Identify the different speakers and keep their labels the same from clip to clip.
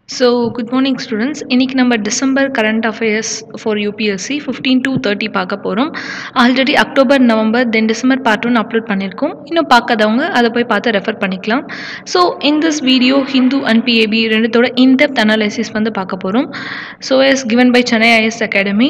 Speaker 1: So good morning students இன்றைக்கி நம்ம December current affairs for UPSC fifteen to thirty பார்க்க போகிறோம் already October November then December part one upload பண்ணியிருக்கோம் இன்னும் பார்க்காதவங்க அதை போய் பார்த்து ரெஃபர் பண்ணிக்கலாம் so in this video Hindu and PIB ரெண்டுத்தோட இன்டெப்த் அனாலிசிஸ் வந்து பார்க்க போகிறோம் so as given by Chennai IAS academy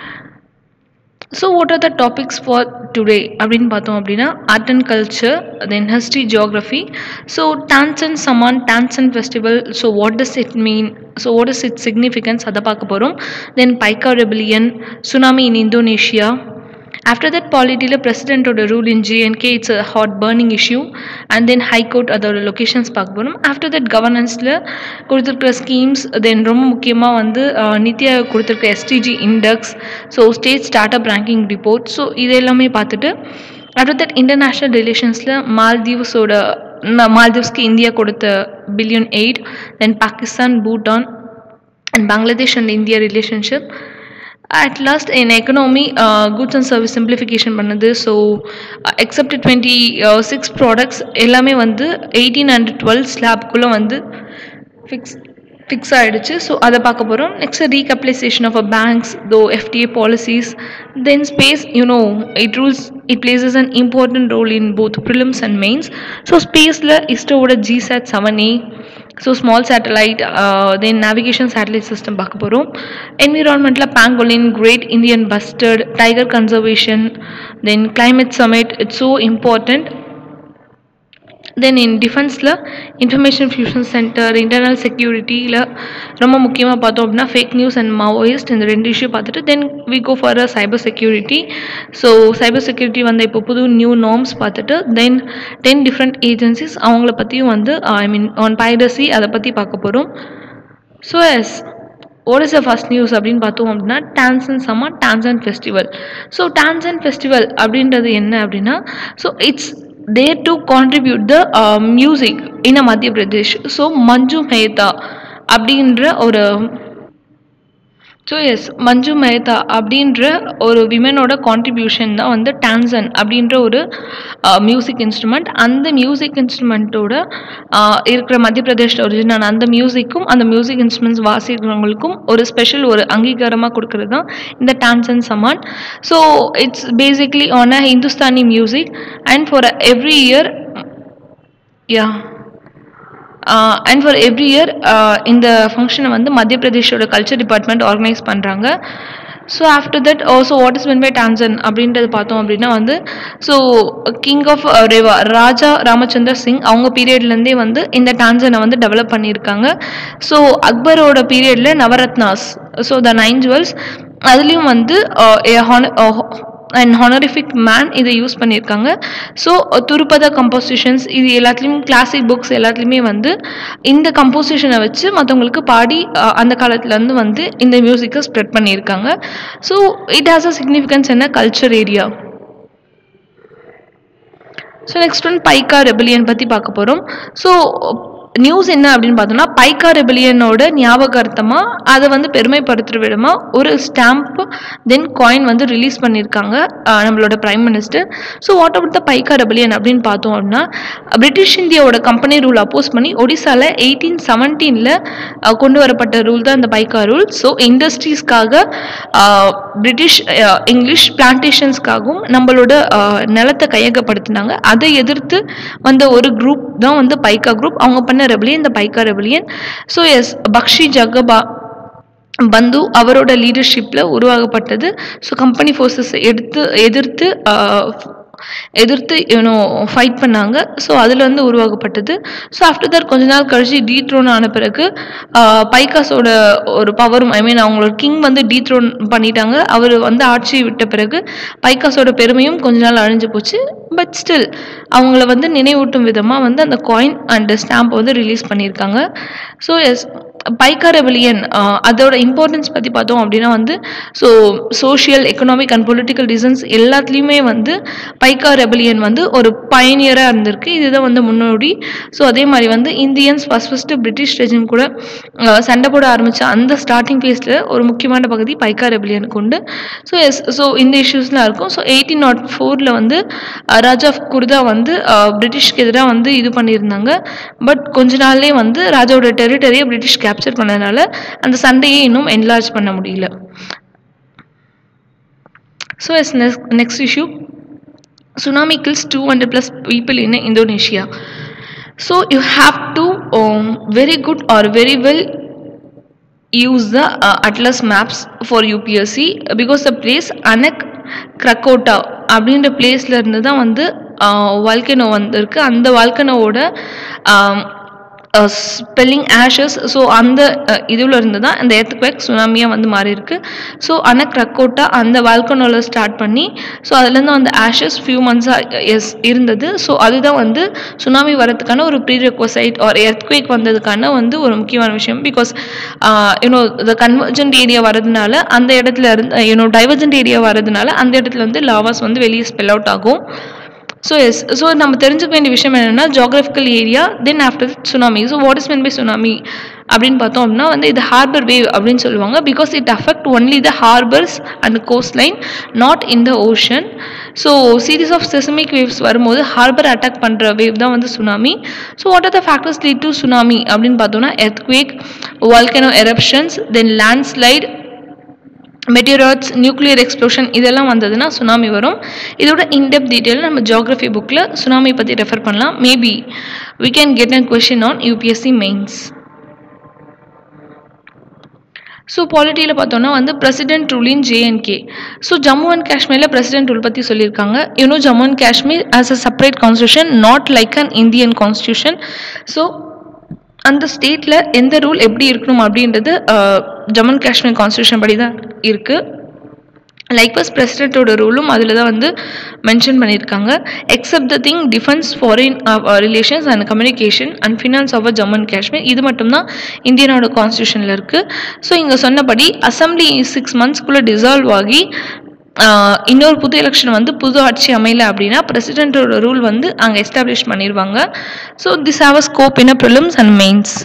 Speaker 1: so what are the topics for today அப்படின்னு பார்த்தோம் அப்படின்னா art and culture then history geography so Tansen Samman Tansen festival so what does it mean so what is it significance அதை பார்க்க போகிறோம் then Paika rebellion tsunami in Indonesia after that பாலிட்டியில் பிரசிடென்ட்டோட rule in J and K it's a hot burning issue and then high court அதோட locations பார்க்க போகிறோம் after that கவர்னன்ஸில் கொடுத்துருக்குற schemes தென் ரொம்ப முக்கியமாக வந்து நித்தி ஆயோக் கொடுத்துருக்க SDG index so state start up ranking report so இது எல்லாமே பார்த்துட்டு ஆஃப்டர் தட் இன்டர்நேஷ்னல் ரிலேஷன்ஸில் மால்தீவ்ஸோட மால்தீவ்ஸ்க்கு இந்தியா கொடுத்த billion eight then Pakistan Bhutan and Bangladesh and India relationship at last in economy goods and service simplification பண்ணுது so except twenty six products எல்லாமே வந்து எயிட்டீன் அண்ட் டுவெல் ஸ்லாப்குள்ளே வந்து ஃபிக்ஸ் ஃபிக்ஸ் ஆகிடுச்சு ஸோ அதை பார்க்க போகிறோம் next recapitalization of a banks though FDA policies then space you know it rules it places an important role in both prelims and mains so ஸ்பேஸில் இஸ்ரோவோட GSAT seven A so small satellite then navigation satellite system பார்க்க போகிறோம் என்விரான்மெண்ட்டில் pangolin great Indian bustard tiger conservation then climate summit it's so important then in டிஃபென்ஸில் information fusion centre internal செக்யூரிட்டியில் ரொம்ப முக்கியமாக பார்த்தோம் அப்படின்னா ஃபேக் நியூஸ் அண்ட் மாவோயிஸ்ட் இந்த ரெண்டு இஷ்யூ பார்த்துட்டு then we go for a cyber security so cyber security வந்து இப்போ புது நியூ நார்ம்ஸ் பார்த்துட்டு தென் டென் டிஃப்ரெண்ட் ஏஜென்சிஸ் அவங்கள பற்றியும் வந்து ஐ மீன் ஆன் பைரசி அதை பற்றி பார்க்க போகிறோம் so as what is the first news அப்படின்னு பார்த்தோம் அப்படின்னா Tansen Samman Tansen festival so Tansen festival அப்படின்றது என்ன அப்படின்னா so it's there to contribute the music in a Madhya Pradesh so மஞ்சு மேத்தா அப்படின்ற ஒரு ஸோ எஸ் மஞ்சு மேத்தா அப்படின்ற ஒரு விமனோட கான்ட்ரிபியூஷன் தான் வந்து டான்சன் அப்படின்ற ஒரு மியூசிக் இன்ஸ்ட்ருமெண்ட் அந்த மியூசிக் இன்ஸ்ட்ருமெண்ட்டோட இருக்கிற மத்திய பிரதேஷில் ஒரிஜினல் அந்த மியூசிக்கும் அந்த மியூசிக் இன்ஸ்ட்ருமெண்ட்ஸ் வாசிக்கிறவங்களுக்கும் ஒரு ஸ்பெஷல் ஒரு அங்கீகாரமாக கொடுக்கறது தான் இந்த Tansen Samman so it's basically on a Hindustani music and for every year yeah and for every year இந்த ஃபங்க்ஷனை வந்து மத்திய பிரதேஷோட கல்ச்சர் டிபார்ட்மெண்ட் ஆர்கனைஸ் பண்ணுறாங்க so after that also what is when by Tansen அப்படின்றது பார்த்தோம் அப்படின்னா வந்து so king of Rewa Raja Ramachandra Singh அவங்க பீரியட்லேருந்தே வந்து இந்த டான்சனை வந்து டெவலப் பண்ணியிருக்காங்க ஸோ அக்பரோட பீரியடில் Navratnas so the nine jewels அதுலேயும் வந்து அண்ட் ஹானரிஃபிக் மேன் இதை யூஸ் பண்ணியிருக்காங்க ஸோ துருப்பத கம்போசிஷன்ஸ் இது எல்லாத்துலேயும் கிளாசிக் புக்ஸ் எல்லாத்துலேயுமே வந்து இந்த கம்போசிஷனை வச்சு மற்றவங்களுக்கு பாடி அந்த காலத்துலேருந்து வந்து இந்த மியூசிக்கை ஸ்ப்ரெட் பண்ணியிருக்காங்க so it has a significance என்ன culture area so next one Paika rebellion பற்றி பார்க்க போகிறோம் ஸோ நியூஸ் என்ன அப்படின்னு பார்த்தோம்னா பைக்கா ரெபிலியனோட ஞாபகார்த்தமாக அதை வந்து பெருமைப்படுத்துகிற விதமாக ஒரு ஸ்டாம்ப் தென் காயின் வந்து ரிலீஸ் பண்ணியிருக்காங்க நம்மளோட prime minister so what about the Paika rebellion அப்படின்னு பார்த்தோம் அப்படின்னா பிரிட்டிஷ் இந்தியாவோட கம்பெனி ரூல் அப்போஸ் பண்ணி ஒடிசாவில் எயிட்டீன் செவன்டீனில் கொண்டு வரப்பட்ட ரூல் தான் இந்த பைக்கா ரூல் ஸோ இண்டஸ்ட்ரீஸ்க்காக பிரிட்டிஷ் இங்கிலீஷ் பிளான்டேஷன்ஸ்க்காகவும் நம்மளோட நிலத்தை கையகப்படுத்தினாங்க அதை எதிர்த்து வந்த ஒரு குரூப் தான் வந்து பைக்கா குரூப் அவங்க பண்ண ரெபலியன் இந்த Paika rebellion so as Bakshi Jagabandhu அவரோட லீடர்ஷிப்பில் உருவாக்கப்பட்டது ஸோ கம்பெனி ஃபோர்ஸஸ் எடுத்து எதிர்த்து எதிர்த்து யூனோ ஃபைட் பண்ணாங்க ஸோ அதில் வந்து உருவாக்கப்பட்டது ஸோ ஆஃப்டர் தட் கொஞ்ச நாள் கழிச்சு டீத்ரோன் ஆன பிறகு பைக்காஸோட ஒரு பவரும் ஐ மீன் அவங்களோட கிங் வந்து டீத்ரோன் பண்ணிட்டாங்க அவர் வந்து ஆட்சி விட்ட பிறகு பைக்காஸோட பெருமையும் கொஞ்ச நாள் அழிஞ்சு போச்சு பட் ஸ்டில் அவங்கள வந்து நினைவூட்டும் விதமாக வந்து அந்த காயின் அண்ட் ஸ்டாம்ப் வந்து ரிலீஸ் பண்ணியிருக்காங்க ஸோ எஸ் பைக்கா ரெபிலியன் அதோட இம்பார்ட்டன்ஸ் பற்றி பார்த்தோம் அப்படின்னா வந்து so social economic and political reasons எல்லாத்துலேயுமே வந்து பைக்கா ரெபிலியன் வந்து ஒரு பயனியராக இருந்திருக்கு இதுதான் வந்து முன்னோடி ஸோ அதே மாதிரி வந்து Indians first first British regime கூட சண்டை போட ஆரம்பித்த அந்த ஸ்டார்டிங் ஃபேஸில் ஒரு முக்கியமான பகுதி பைக்கா ரெபிலியனுக்கு உண்டு ஸோ எஸ் ஸோ இந்த இஷ்யூஸ்லாம் இருக்கும் ஸோ எயிட்டீன் நாட் ஃபோரில் வந்து ராஜா குர்தா வந்து பிரிட்டிஷ்க்கு எதிராக வந்து இது பண்ணியிருந்தாங்க பட் கொஞ்ச நாள்லேயே வந்து ராஜாவோட டெரிட்டரியை பிரிட்டிஷ் கேப் கேப்சர் பண்ணதுனால அந்த சண்டையே இன்னும் என்லார்ஜ் பண்ண முடியல so S next issue tsunami kills 200 plus people in Indonesia. So you have to um, very good or very well use the uh, atlas maps for UPSC because the place Anak Krakota அப்படின்ற பிளேஸ்ல இருந்து தான் வந்து volcano வந்திருக்கு அந்த வால்கனோவோட spelling Ashes so அந்த இதில் இருந்து தான் இந்த எர்த்குவேக் சுனாமியாக வந்து மாறி இருக்கு ஸோ அனக் ரக்கோட்டா அந்த வால்கனோவில் ஸ்டார்ட் பண்ணி ஸோ அதுலேருந்து அந்த ஆஷஸ் ஃபியூ மந்த்ஸாக எஸ் இருந்தது ஸோ அதுதான் வந்து சுனாமி வரதுக்கான ஒரு ப்ரீ ரெக்வசைட் ஆர் எர்த்குவேக் வந்ததுக்கான வந்து ஒரு முக்கியமான விஷயம் because you know the convergent area வரதுனால அந்த இடத்துல இருந்து யூனோ டைவர்ஜென்ட் ஏரியா வரதுனால அந்த இடத்துல வந்து லாவாஸ் வந்து வெளியே ஸ்பெல் அவுட் ஆகும் ஸோ எஸ் ஸோ நம்ம தெரிஞ்சுக்க வேண்டிய விஷயம் என்னென்னா geographical area then after tsunami so what is meant by tsunami அப்படின்னு பார்த்தோம் அப்படின்னா வந்து இது ஹார்பர் வேவ் அப்படின்னு சொல்லுவாங்க because it affect only the harbours and coastline not in the ocean so series of seismic waves வரும்போது harbour attack பண்ணுற wave தான் வந்து tsunami so what are the factors lead to tsunami அப்படின்னு பார்த்தோம்னா earthquake volcano eruptions then landslide materials nuclear explosion இதெல்லாம் வந்ததுன்னா tsunami வரும் இதோட இன்டெப்த் டீட்டெயில் நம்ம ஜியாகிரஃபி புக்கில் சுனாமி பற்றி ரெஃபர் பண்ணலாம் maybe we can get a question on UPSC mains so பாலிட்டியில் பார்த்தோன்னா வந்து president rule in J and K so Jammu and காஷ்மீரில் பிரசிடென்ட் ரூல் பற்றி சொல்லியிருக்காங்க you know Jammu and Kashmir as a separate constitution not like an Indian constitution so அந்த ஸ்டேட்டில் எந்த ரூல் எப்படி இருக்கணும் அப்படின்றது ஜம்மு அண்ட் காஷ்மீர் கான்ஸ்டியூஷன் படி தான் இருக்குது லைக்வைஸ் பிரசிடென்ட்டோட ரூலும் அதில் தான் வந்து மென்ஷன் பண்ணியிருக்காங்க except the thing defence foreign relations and communication and finance of Jammu and Kashmir இது மட்டும்தான் இந்தியனோட கான்ஸ்டியூஷனில் இருக்குது ஸோ இங்கே சொன்னபடி அசம்பிளி சிக்ஸ் மந்த்ஸ்க்குள்ளே டிசால்வ் ஆகி இன்னொரு புது எலெக்ஷன் வந்து புது ஆட்சி அமையல அப்படின்னா பிரசிடென்ட்டோட ரூல் வந்து அங்கே எஸ்டாப்ளிஷ் பண்ணிடுவாங்க so this have a scope in a prelims and mains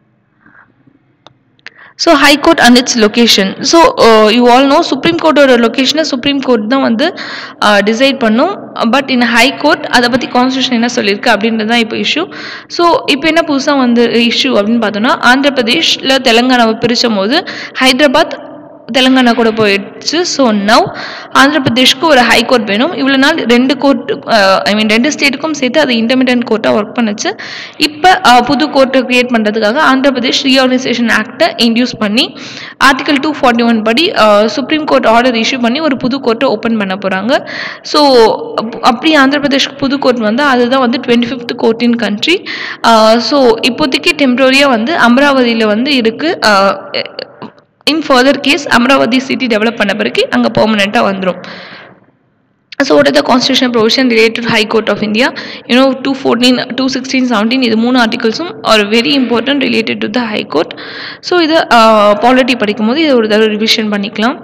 Speaker 1: so high court and it's location so you all know supreme கோர்ட்டோட லொக்கேஷனை சுப்ரீம் கோர்ட் தான் வந்து டிசைட் பண்ணும் பட் இன் ஹைகோர்ட் அதை பற்றி கான்ஸ்டியூஷன் என்ன சொல்லியிருக்கு அப்படின்றது தான் இப்போ இஷ்யூ ஸோ இப்போ என்ன புதுசாக வந்து இஷ்யூ அப்படின்னு பார்த்தோன்னா ஆந்திர பிரதேஷில் தெலுங்கானாவை பிரிச்சும் போது ஹைதராபாத் தெலுங்கானா கூட போயிடுச்சு ஸோ நவ் ஆந்திர பிரதேஷ்க்கு ஒரு ஹை கோர்ட் வேணும் இவ்வளோ நாள் ரெண்டு கோர்ட் ஐ மீன் ரெண்டு ஸ்டேட்டுக்கும் சேர்த்து அது இன்டர்மீடியன்ட் கோர்ட்டாக ஒர்க் பண்ணுச்சு இப்போ புது கோர்ட்டை க்ரியேட் பண்ணுறதுக்காக ஆந்திர பிரதேஷ் ரீஆர்கனைசேஷன் ஆக்டை இன்டியூஸ் பண்ணி ஆர்டிகல் டூ ஃபார்ட்டி ஒன் படி சுப்ரீம் கோர்ட் ஆர்டர் இஷ்யூ பண்ணி ஒரு புது கோர்ட்டை ஓப்பன் பண்ண போகிறாங்க ஸோ அப்படி ஆந்திர பிரதேஷ்க்கு புது கோர்ட் வந்து அதுதான் வந்து twenty fifth court in country so இப்போதைக்கு டெம்பரரியாக வந்து அமராவதியில் வந்து இருக்குது in further case Amaravati city develop பண்ண பிறகு அங்கே பெர்மனெண்ட்டாக வந்துடும் so what are the constitutional provision related to high court of india you know 214 216 17 இது மூணு ஆர்டிகல்ஸும் are very important related to the high court so இது பாலிட்டி படிக்கும்போது இதை ஒரு தடவை ரிவிஷன் பண்ணிக்கலாம்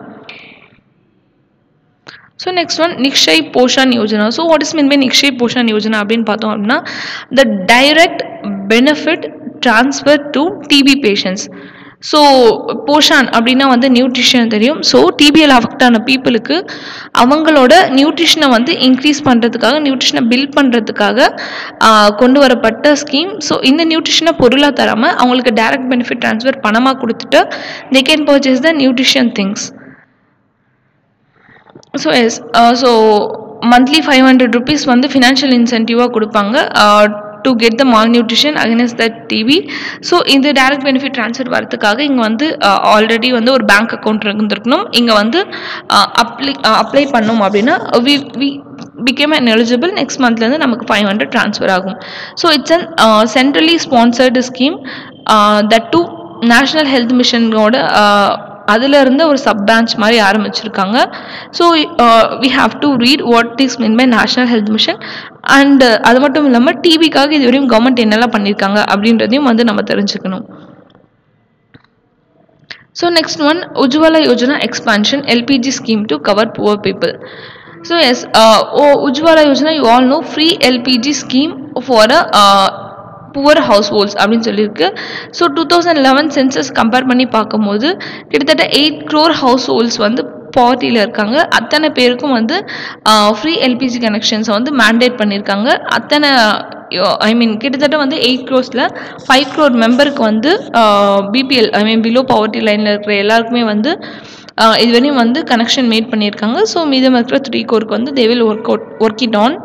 Speaker 1: so next one Nikshay Poshan Yojana so what is mean by Nikshay Poshan Yojana அப்படின்னு பார்த்தோம் அப்படின்னா the direct benefit transfer to TB patients so Poshan அப்படின்னா வந்து நியூட்ரிஷன் தெரியும் ஸோ டிபிஎல் அஃபெக்ட் ஆன பீப்புளுக்கு அவங்களோட நியூட்ரிஷனை வந்து இன்க்ரீஸ் பண்ணுறதுக்காக நியூட்ரிஷனை பில்ட் பண்ணுறதுக்காக கொண்டு வரப்பட்ட ஸ்கீம் ஸோ இந்த நியூட்ரிஷனை பொருளாக தராமல் அவங்களுக்கு டைரக்ட் பெனிஃபிட் ட்ரான்ஸ்ஃபர் பணமாக கொடுத்துட்டு they can purchase the nutrition things so S so monthly five hundred rupees வந்து ஃபினான்ஷியல் இன்சென்டிவாக கொடுப்பாங்க to get the malnutrition against that TB so இந்த டைரக்ட் பெனிஃபிட் ட்ரான்ஸ்ஃபர் வரதுக்காக இங்கே வந்து ஆல்ரெடி வந்து ஒரு பேங்க் அக்கௌண்ட் இருந்திருக்கணும் இங்கே வந்து அப்ளை அப்ளை பண்ணோம் அப்படின்னா we we become an eligible next மந்த்லேருந்து நமக்கு ஃபைவ் ஹண்ட்ரட் ட்ரான்ஸ்ஃபர் ஆகும் so it's an centrally sponsored scheme that to national health மிஷனோட அதில் இருந்து ஒரு சப் பிரான்ச் மாதிரி ஆரம்பிச்சிருக்காங்க so we have to read what is mean by national health mission and அது மட்டும் இல்லாமல் டிவிக்காக இதுவரையும் கவர்மெண்ட் என்னெல்லாம் பண்ணியிருக்காங்க அப்படின்றதையும் வந்து நம்ம தெரிஞ்சுக்கணும் so next one Ujjwala Yojana expansion LPG scheme to cover poor people so as Ujjwala Yojana you all know free LPG scheme for a poor households அப்படின்னு சொல்லியிருக்கு so two thousand eleven census compare பண்ணி பார்க்கும்போது கிட்டத்தட்ட எயிட் க்ரோர் ஹவுஸ் ஹோல்ட்ஸ் வந்து பாவர்ட்டியில் இருக்காங்க அத்தனை பேருக்கும் வந்து ஃப்ரீ எல்பிஜி கனெக்ஷன்ஸை வந்து மேண்டேட் பண்ணியிருக்காங்க அத்தனை ஐ மீன் கிட்டத்தட்ட வந்து எயிட் க்ரோஸில் ஃபைவ் க்ரோர் மெம்பருக்கு வந்து BPL I mean below poverty லைனில் இருக்கிற எல்லாருக்குமே வந்து ஆஹ் இது வரையும் வந்து கனெக்ஷன் மேட் பண்ணியிருக்காங்க ஸோ மீதம் இருக்கிற த்ரீ கோருக்கு வந்து they will work out work it on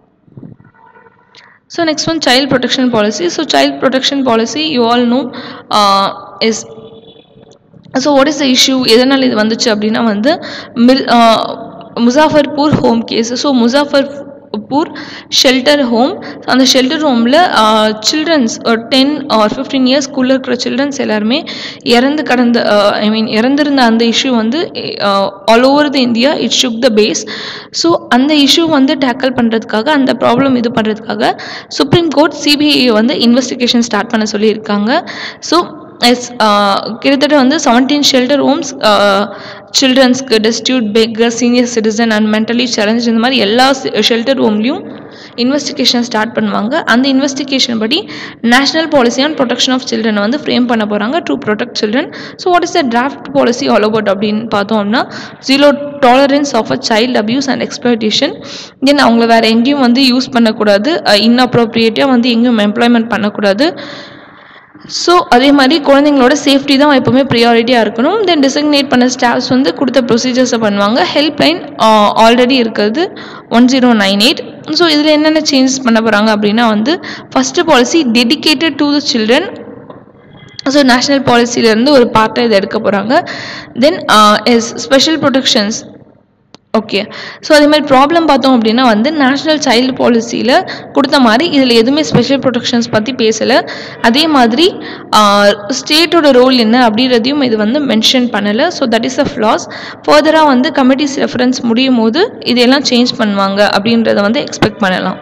Speaker 1: So next one, child protection policy. So child protection policy, you all know, uh, is so what is the issue எதனால் இது வந்துச்சு அப்படின்னா வந்து மில் Muzaffarpur home case so Muzaffarpur shelter home அந்த shelter ஹோமில் children's ஒரு ten or fifteen இயர்ஸ்க்குள்ளே இருக்கிற சில்ட்ரன்ஸ் எல்லாருமே இறந்து கடந்த ஐ மீன் இறந்திருந்த அந்த இஷ்யூ வந்து all over the India it shook the base so அந்த இஷ்யூ வந்து டேக்கிள் பண்ணுறதுக்காக அந்த ப்ராப்ளம் இது பண்ணுறதுக்காக சுப்ரீம் கோர்ட் சிபிஐ வந்து இன்வெஸ்டிகேஷன் ஸ்டார்ட் பண்ண சொல்லியிருக்காங்க ஸோ எஸ் கிட்டத்தட்ட வந்து செவன்டீன் ஷெல்டர் ஹோம்ஸ் சில்ட்ரன்ஸ்க்கு destitute beggar senior citizen and mentally challenge இந்த மாதிரி எல்லா ஷெல்டர் ஹோம்லேயும் இன்வெஸ்டிகேஷன் ஸ்டார்ட் பண்ணுவாங்க அந்த இன்வெஸ்டிகேஷன் படி national policy on protection of சில்ட்ரனை வந்து ஃப்ரேம் பண்ண போகிறாங்க to protect children so what is the draft policy all about அப்படின்னு பார்த்தோம் அப்படின்னா zero tolerance of a child abuse and exploitation then அவங்கள வேறு எங்கேயும் வந்து யூஸ் பண்ணக்கூடாது இன்அப்ரோப்ரியேட்டாக வந்து எங்கேயும் எம்ப்ளாய்மெண்ட் பண்ணக்கூடாது ஸோ அதே மாதிரி குழந்தைங்களோட சேஃப்டி தான் எப்போவுமே ப்ரியாரிட்டியாக இருக்கணும் தென் டிசக்னேட் பண்ண ஸ்டாஃப்ஸ் வந்து கொடுத்த ப்ரொசீஜர்ஸை பண்ணுவாங்க ஹெல்ப் லைன் ஆல்ரெடி இருக்கிறது one zero nine eight so இதில் என்னென்ன சேஞ்சஸ் பண்ண போகிறாங்க அப்படின்னா வந்து first policy dedicated to the children so national பாலிசியிலேருந்து ஒரு பார்ட்டை இதை எடுக்க போகிறாங்க then yes special protections okay so அதே மாதிரி ப்ராப்ளம் பார்த்தோம் அப்படின்னா வந்து நேஷ்னல் சைல்டு பாலிசியில் கொடுத்த மாதிரி இதில் எதுவுமே ஸ்பெஷல் ப்ரொடெக்ஷன்ஸ் பற்றி பேசலை அதே மாதிரி ஸ்டேட்டோட ரோல் என்ன அப்படின்றதையும் இது வந்து மென்ஷன் பண்ணலை so that is a flaws ஃபர்தராக வந்து கமிட்டிஸ் ரெஃபரன்ஸ் முடியும் போது இதையெல்லாம் சேஞ்ச் பண்ணுவாங்க அப்படின்றத வந்து எக்ஸ்பெக்ட் பண்ணலாம்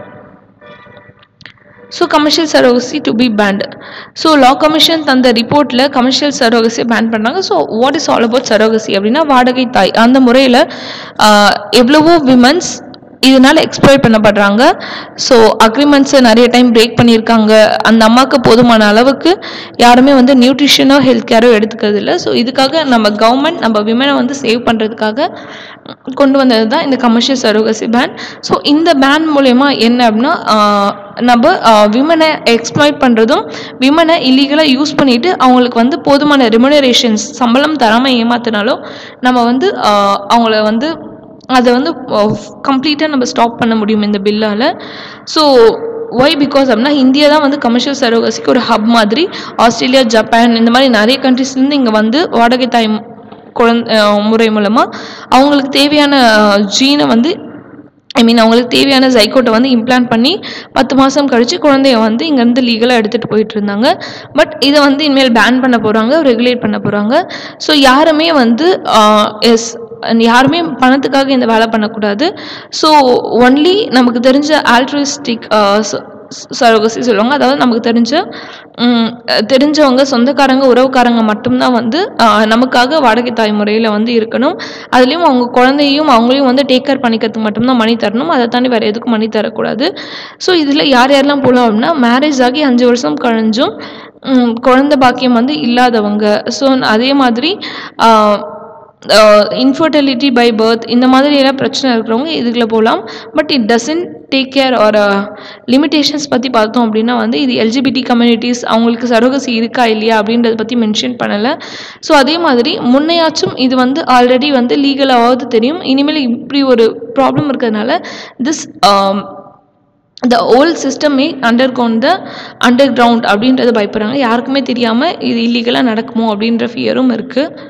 Speaker 1: so commercial surrogacy to be banned so law commission தந்த ரிப்போர்ட்டில் கமர்ஷியல் சரோகசி பேன் பண்ணாங்க so what is all about surrogacy அப்படின்னா வாடகை தாய் அந்த முறையில் எவ்வளவோ விமன்ஸ் இதனால் எக்ஸ்ப்ளாய்ட் பண்ணப்படுறாங்க ஸோ அக்ரிமெண்ட்ஸை நிறைய டைம் பிரேக் பண்ணியிருக்காங்க அந்த அம்மாவுக்கு போதுமான அளவுக்கு யாருமே வந்து நியூட்ரிஷனோ ஹெல்த் கேரோ எடுத்துக்கிறது இல்லை ஸோ இதுக்காக நம்ம கவர்மெண்ட் நம்ம விமனை வந்து சேவ் பண்ணுறதுக்காக கொண்டு வந்தது தான் இந்த கமர்ஷியல் சரோகசி பேன் ஸோ இந்த பேன் மூலயமா என்ன அப்படின்னா ஆஹ், நம்ம விமனை எக்ஸ்ப்ளாய்ட் பண்ணுறதும் விமனை இல்லீகலாக யூஸ் பண்ணிட்டு அவங்களுக்கு வந்து போதுமான ரெமுனரேஷன்ஸ் சம்பளம் தராமல் ஏமாத்தினாலும் நம்ம வந்து ஆஹ், அவங்கள வந்து அதை வந்து கம்ப்ளீட்டாக நம்ம ஸ்டாப் பண்ண முடியும் இந்த பில்லால் ஸோ ஒய் பிகாஸ் அப்படின்னா இந்தியா தான் வந்து கமர்ஷியல் சரோகசிக்கு ஒரு ஹப் மாதிரி ஆஸ்திரேலியா ஜப்பான் இந்த மாதிரி நிறைய கண்ட்ரிஸ்லேருந்து இங்கே வந்து வாடகை தாய் குழந்தை முறை மூலமாக அவங்களுக்கு தேவையான ஜீனை வந்து ஐ மீன் அவங்களுக்கு தேவையான ஜைக்கோட்டை வந்து இம்ப்ளான்ட் பண்ணி பத்து மாதம் கழித்து குழந்தைய வந்து இங்கேருந்து லீகலாக எடுத்துகிட்டு போயிட்டு இருந்தாங்க பட் இதை வந்து இனிமேல் பேன் பண்ண போகிறாங்க ரெகுலேட் பண்ண போகிறாங்க ஸோ யாருமே வந்து எஸ் யாருமே பணத்துக்காக இந்த வேலை பண்ணக்கூடாது ஸோ ஒன்லி நமக்கு தெரிஞ்ச ஆல்ட்ரிஸ்டிக் சரோகசி சொல்லுவாங்க அதாவது நமக்கு தெரிஞ்ச ம், தெரிஞ்சவங்க சொந்தக்காரங்க உறவுக்காரங்க மட்டும்தான் வந்து ஆஹ், நமக்காக வாடகை தாய் முறையில் வந்து இருக்கணும் அதுலேயும் அவங்க குழந்தையும் அவங்களையும் வந்து டேக் கேர் பண்ணிக்கிறதுக்கு மட்டும்தான் மணி தரணும் அதை தாண்டி வேறு எதுக்கும் மணி தரக்கூடாது ஸோ இதில் யார் யாரெல்லாம் போகலாம் அப்படின்னா மேரேஜ் ஆகி அஞ்சு வருஷம் கழிஞ்சும் ம், குழந்தை பாக்கியம் வந்து இல்லாதவங்க ஸோ அதே மாதிரி ஆஹ், இன்ஃபர்டிலிட்டி பை பர்த் இந்த மாதிரி எல்லாம் பிரச்சனை இருக்கிறவங்க இதுக்குள்ள போகலாம் but it doesn't take care or limitations பற்றி பார்த்தோம் அப்படின்னா வந்து இது எல்ஜிபிடி கம்யூனிட்டிஸ் அவங்களுக்கு சரோகசி இருக்கா இல்லையா அப்படின்றத பற்றி மென்ஷன் பண்ணலை ஸோ அதே மாதிரி முன்னையாச்சும் இது வந்து ஆல்ரெடி வந்து லீகலாவது தெரியும் இனிமேல் இப்படி ஒரு ப்ராப்ளம் இருக்கிறதுனால திஸ் த ஓல்ட் சிஸ்டமே under count the under ground அப்படின்றத பயப்படுறாங்க யாருக்குமே தெரியாமல் இது இல்லீகலாக நடக்குமோ அப்படின்ற ஃபியரும் இருக்குது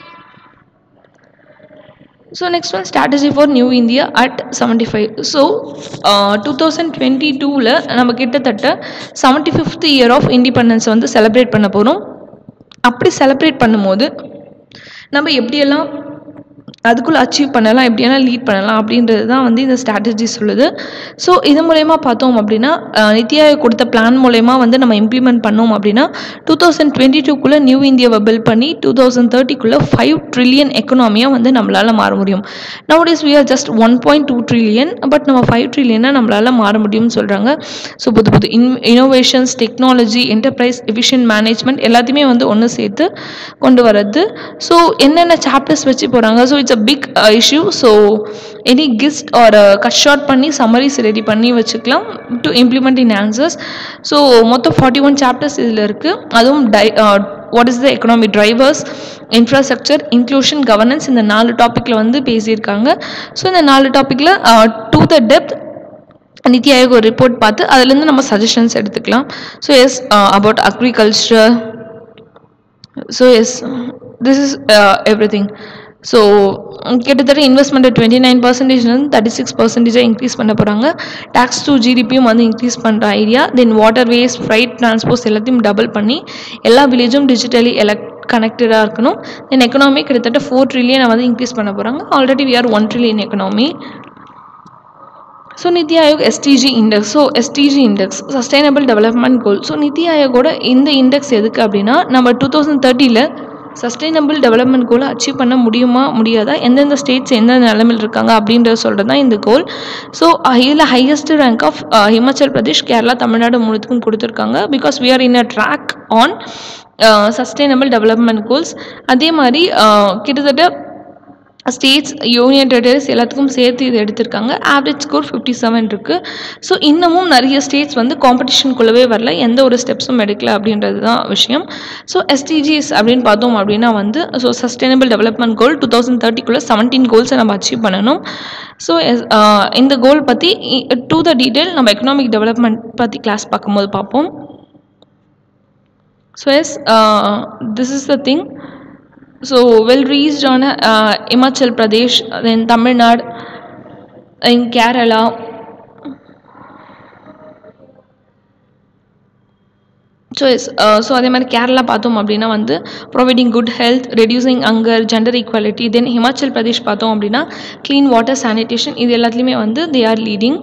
Speaker 1: so next one strategy for new India at seventy five so two thousand twenty டூவில் நம்ம கிட்டத்தட்ட seventy fifth year of independence வந்து செலிப்ரேட் பண்ண போகிறோம் அப்படி செலிப்ரேட் பண்ணும்போது நம்ம எப்படியெல்லாம் அதுக்குள்ளே அச்சீவ் பண்ணலாம் எப்படியெல்லாம் லீட் பண்ணலாம் அப்படின்றது தான் வந்து இந்த ஸ்ட்ராட்டஜி சொல்லுது ஸோ இது மூலயமா பார்த்தோம் அப்படின்னா அஹ், நித்தி ஆயோக் கொடுத்த பிளான் மூலயமா வந்து நம்ம இம்ப்ளிமெண்ட் பண்ணோம் அப்படின்னா டூ தௌசண்ட் டுவெண்ட்டி டூக்குள்ளே நியூ இந்தியாவை பில்ட் பண்ணி டூ தௌசண்ட் தேர்ட்டிக்குள்ளே ஃபைவ் ட்ரில்லியன் எக்கனாமியாக வந்து நம்மளால் மாற முடியும் nowadays we are just one point two trillion but நம்ம ஃபைவ் ட்ரில்லியனாக நம்மளால் மாற முடியும்னு சொல்கிறாங்க ஸோ புது புது in innovations technology enterprise efficient management எல்லாத்தையுமே வந்து ஒன்று சேர்த்து கொண்டு வரது ஸோ என்னென்ன சாப்டர்ஸ் வச்சு போகிறாங்க so it's a big issue so any gist or cut short பண்ணி சம்மரிஸ் ரெடி பண்ணி வச்சுக்கலாம் to implement in answers so மொத்தம் ஃபார்ட்டி ஒன் சாப்டர்ஸ் இதில் இருக்குது அதுவும் டை what is the economy drivers infrastructure inclusion governance இந்த நாலு டாப்பிக்கில் வந்து பேசியிருக்காங்க ஸோ இந்த நாலு டாப்பிக்கில் to the depth NITI Aayog ஒரு ரிப்போர்ட் பார்த்து அதுலேருந்து நம்ம சஜஷன்ஸ் எடுத்துக்கலாம் so yes about agriculture so yes this is every thing so கிட்டத்தட்ட இன்வெஸ்ட்மெண்ட் டுவெண்ட்டி நைன் பர்சன்டேஜ்லேருந்து தேர்ட்டி சிக்ஸ் பர்சன்டேஜாக இன்க்ரீஸ் பண்ண போகிறாங்க டேக்ஸ் டு ஜிடிபியும் வந்து இன்க்ரீஸ் பண்ணுற idea then water ways freight transports எல்லாத்தையும் டபுள் பண்ணி எல்லா வில்லேஜும் டிஜிட்டலி எலக்ட் கனெக்டடாக இருக்கணும் தென் எக்கனாமி கிட்டத்தட்ட ஃபோர் ட்ரில்லியனை வந்து இன்க்ரீஸ் பண்ண போகிறாங்க already we are one trillion economy so NITI Aayog SDG index so SDG index sustainable development goal so NITI ஆயோகோட இந்த இண்டெக்ஸ் எதுக்கு அப்படின்னா நம்ம டூ தௌசண்ட் தேர்ட்டியில் சஸ்டைனபிள் டெவலப்மெண்ட் கோலை அச்சீவ் பண்ண முடியுமா முடியாதா எந்தெந்த ஸ்டேட்ஸ் எந்தெந்த நிலமையில் இருக்காங்க அப்படின்றத சொல்கிறது தான் இந்த கோல் ஸோ இதில் highest rank of Himachal Pradesh Kerala Tamil Nadu மூணுத்துக்கும் கொடுத்துருக்காங்க because we are in a track on sustainable development goals அதே மாதிரி கிட்டத்தட்ட ஸ்டேட்ஸ் யூனியன் டெரிட்டரிஸ் எல்லாத்துக்கும் சேர்த்து இது எடுத்திருக்காங்க ஆவரேஜ் ஸ்கோர் ஃபிஃப்டி செவன் இருக்குது ஸோ இன்னமும் நிறைய ஸ்டேட்ஸ் வந்து காம்படிஷனுக்குள்ளவே வரல எந்த ஒரு ஸ்டெப்ஸும் எடுக்கல அப்படின்றது தான் விஷயம் ஸோ எஸ்டிஜிஸ் அப்படின்னு பார்த்தோம் அப்படின்னா வந்து so sustainable development goal two thousand தேர்ட்டிக்குள்ளே செவன்டீன் கோல்ஸை நம்ம அச்சீவ் பண்ணணும் ஸோ இந்த கோல் பற்றி டு த டீட்டெயில் நம்ம எக்கனாமிக் டெவலப்மெண்ட் பற்றி கிளாஸ் பார்க்கும்போது பார்ப்போம் so yes this is the thing so well reached on uh, Himachal Pradesh, then Tamil Nadu, in Kerala. So S so அதே மாதிரி கேரளா பார்த்தோம் அப்படின்னா வந்து providing good health reducing hunger gender equality then Himachal Pradesh பார்த்தோம் அப்படின்னா க்ளீன் வாட்டர் சானிடேஷன் இது எல்லாத்துலேயுமே வந்து they are leading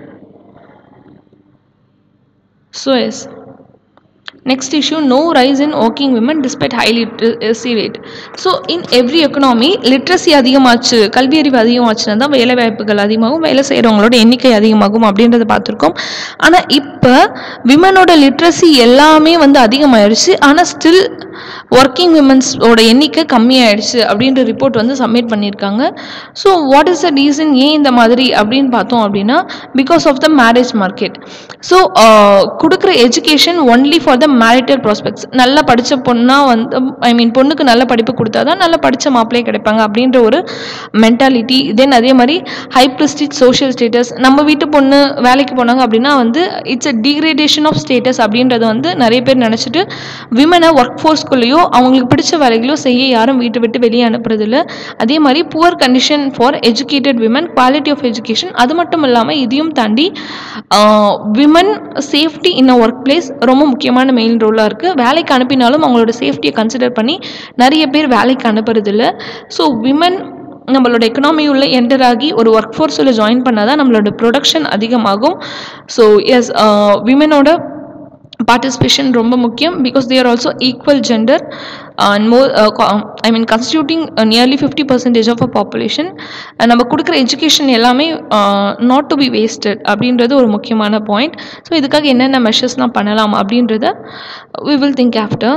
Speaker 1: so S next issue no rise in working women despite high literacy rate so in every economy literacy அதிகமாச்சு கல்வி அறிவு அதிகமாச்சுன்னா தான் வேலை வாய்ப்புகள் அதிகமாகும் வேலை செய்கிறவங்களோட எண்ணிக்கை அதிகமாகும் அப்படின்றத பார்த்துருக்கோம் ஆனால் இப்போ விமனோட லிட்ரஸி எல்லாமே வந்து அதிகமாகிடுச்சு ஆனால் ஸ்டில் ஒர்க்கிங் விமன்ஸோட எண்ணிக்கை கம்மியாயிடுச்சு அப்படின்ற ரிப்போர்ட் வந்து சப்மிட் பண்ணியிருக்காங்க so what is the reason ஏன் இந்த மாதிரி அப்படின்னு பார்த்தோம் அப்படின்னா because of the marriage market so கொடுக்குற education only for the marital prospects நல்லா படித்த பொண்ணாக வந்து ஐ மீன் பொண்ணுக்கு நல்ல படிப்பு கொடுத்தா தான் நல்ல படித்த மாப்பிள்ளையே கிடைப்பாங்க அப்படின்ற ஒரு மென்டாலிட்டி தென் அதே மாதிரி ஹை ப்ரிஸ்டிஜ் சோஷியல் ஸ்டேட்டஸ் நம்ம வீட்டு பொண்ணு வேலைக்கு போனாங்க அப்படின்னா வந்து it's a degradation of status அப்படின்றது வந்து நிறைய பேர் நினச்சிட்டு விமனை ஒர்க் ஃபோர்ஸ்குள்ளேயோ அவங்களுக்கு பிடிச்ச வேலைகளோ செய்ய யாரும் வீட்டை விட்டு வெளியே அனுப்புறதில்ல அதே மாதிரி poor condition for educated women quality of education அது மட்டும் இல்லாமல் இதையும் தாண்டி women safety in a work place ரொம்ப முக்கியமான மெயின் ரோலாக இருக்குது வேலைக்கு அனுப்பினாலும் அவங்களோட சேஃப்டியை கன்சிடர் பண்ணி நிறைய பேர் வேலைக்கு அனுப்புறதில்ல ஸோ விமன் நம்மளோட எக்கனாமி உள்ள என்டர் ஆகி ஒரு ஒர்க் ஃபோர்ஸில் ஜாயின் பண்ணால் தான் நம்மளோட ப்ரொடக்ஷன் அதிகமாகும் ஸோ எஸ் விமனோட பார்ட்டிசிபேஷன் ரொம்ப முக்கியம் because they are also equal gender and more I mean constituting nearly fifty percentage of a population நம்ம கொடுக்குற எஜுகேஷன் எல்லாமே நாட் டு பி வேஸ்டட் அப்படின்றது ஒரு முக்கியமான பாயிண்ட் ஸோ இதுக்காக என்னென்ன மெஷர்ஸ்லாம் பண்ணலாம் அப்படின்றத we will think after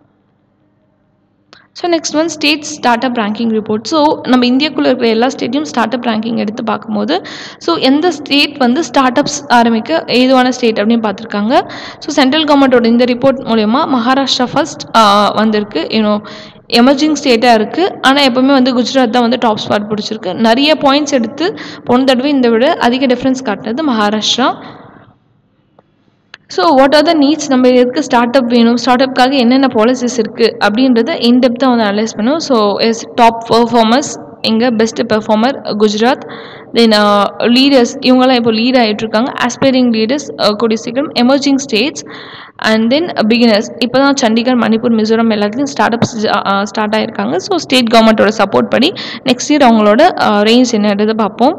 Speaker 1: so next one state start up ranking report so நம்ம இந்தியாக்குள்ளே இருக்கிற எல்லா ஸ்டேட்டையும் ஸ்டார்ட் அப் ரேங்கிங் எடுத்து பார்க்கும்போது ஸோ எந்த ஸ்டேட் வந்து ஸ்டார்ட் அப்ஸ் ஆரம்பிக்க ஏதுவான ஸ்டேட் அப்படின்னு பார்த்துருக்காங்க ஸோ சென்ட்ரல் கவர்மெண்ட்டோட இந்த ரிப்போர்ட் மூலயமா மகாராஷ்டிரா ஃபர்ஸ்ட் வந்திருக்கு யூனோ எமர்ஜிங் ஸ்டேட்டாக இருக்குது ஆனால் எப்போவுமே வந்து குஜராத் தான் வந்து டாப் ஸ்பாட் பிடிச்சிருக்கு நிறைய பாயிண்ட்ஸ் எடுத்து போன தடவை இந்த விட அதிக டிஃப்ரென்ஸ் காட்டினது Maharashtra so what are the needs நம்ம எதுக்கு ஸ்டார்ட் அப் வேணும் ஸ்டார்ட் அப்காக என்னென்ன பாலிசிஸ் இருக்குது அப்படின்றத இன்டெப்த்தாக வந்து அனலைஸ் பண்ணும் ஸோ எஸ் டாப் பர்ஃபார்மர்ஸ் எங்கே best performer Gujarat then leaders இவங்கெல்லாம் இப்போ லீட் ஆகிட்டுருக்காங்க ஆஸ்பைரிங் லீடர்ஸ் கூடிய சீக்கிரம் emerging states and then beginners இப்போ தான் சண்டிகர் மணிப்பூர் மிசோரம் எல்லாத்துலேயும் ஸ்டார்ட் அப்ஸ் ஸ்டார்ட் ஆகிருக்காங்க ஸோ ஸ்டேட் கவர்மெண்ட்டோட சப்போர்ட் படி நெக்ஸ்ட் இயர் அவங்களோட ரேஞ்ச் என்னன்றதை பார்ப்போம்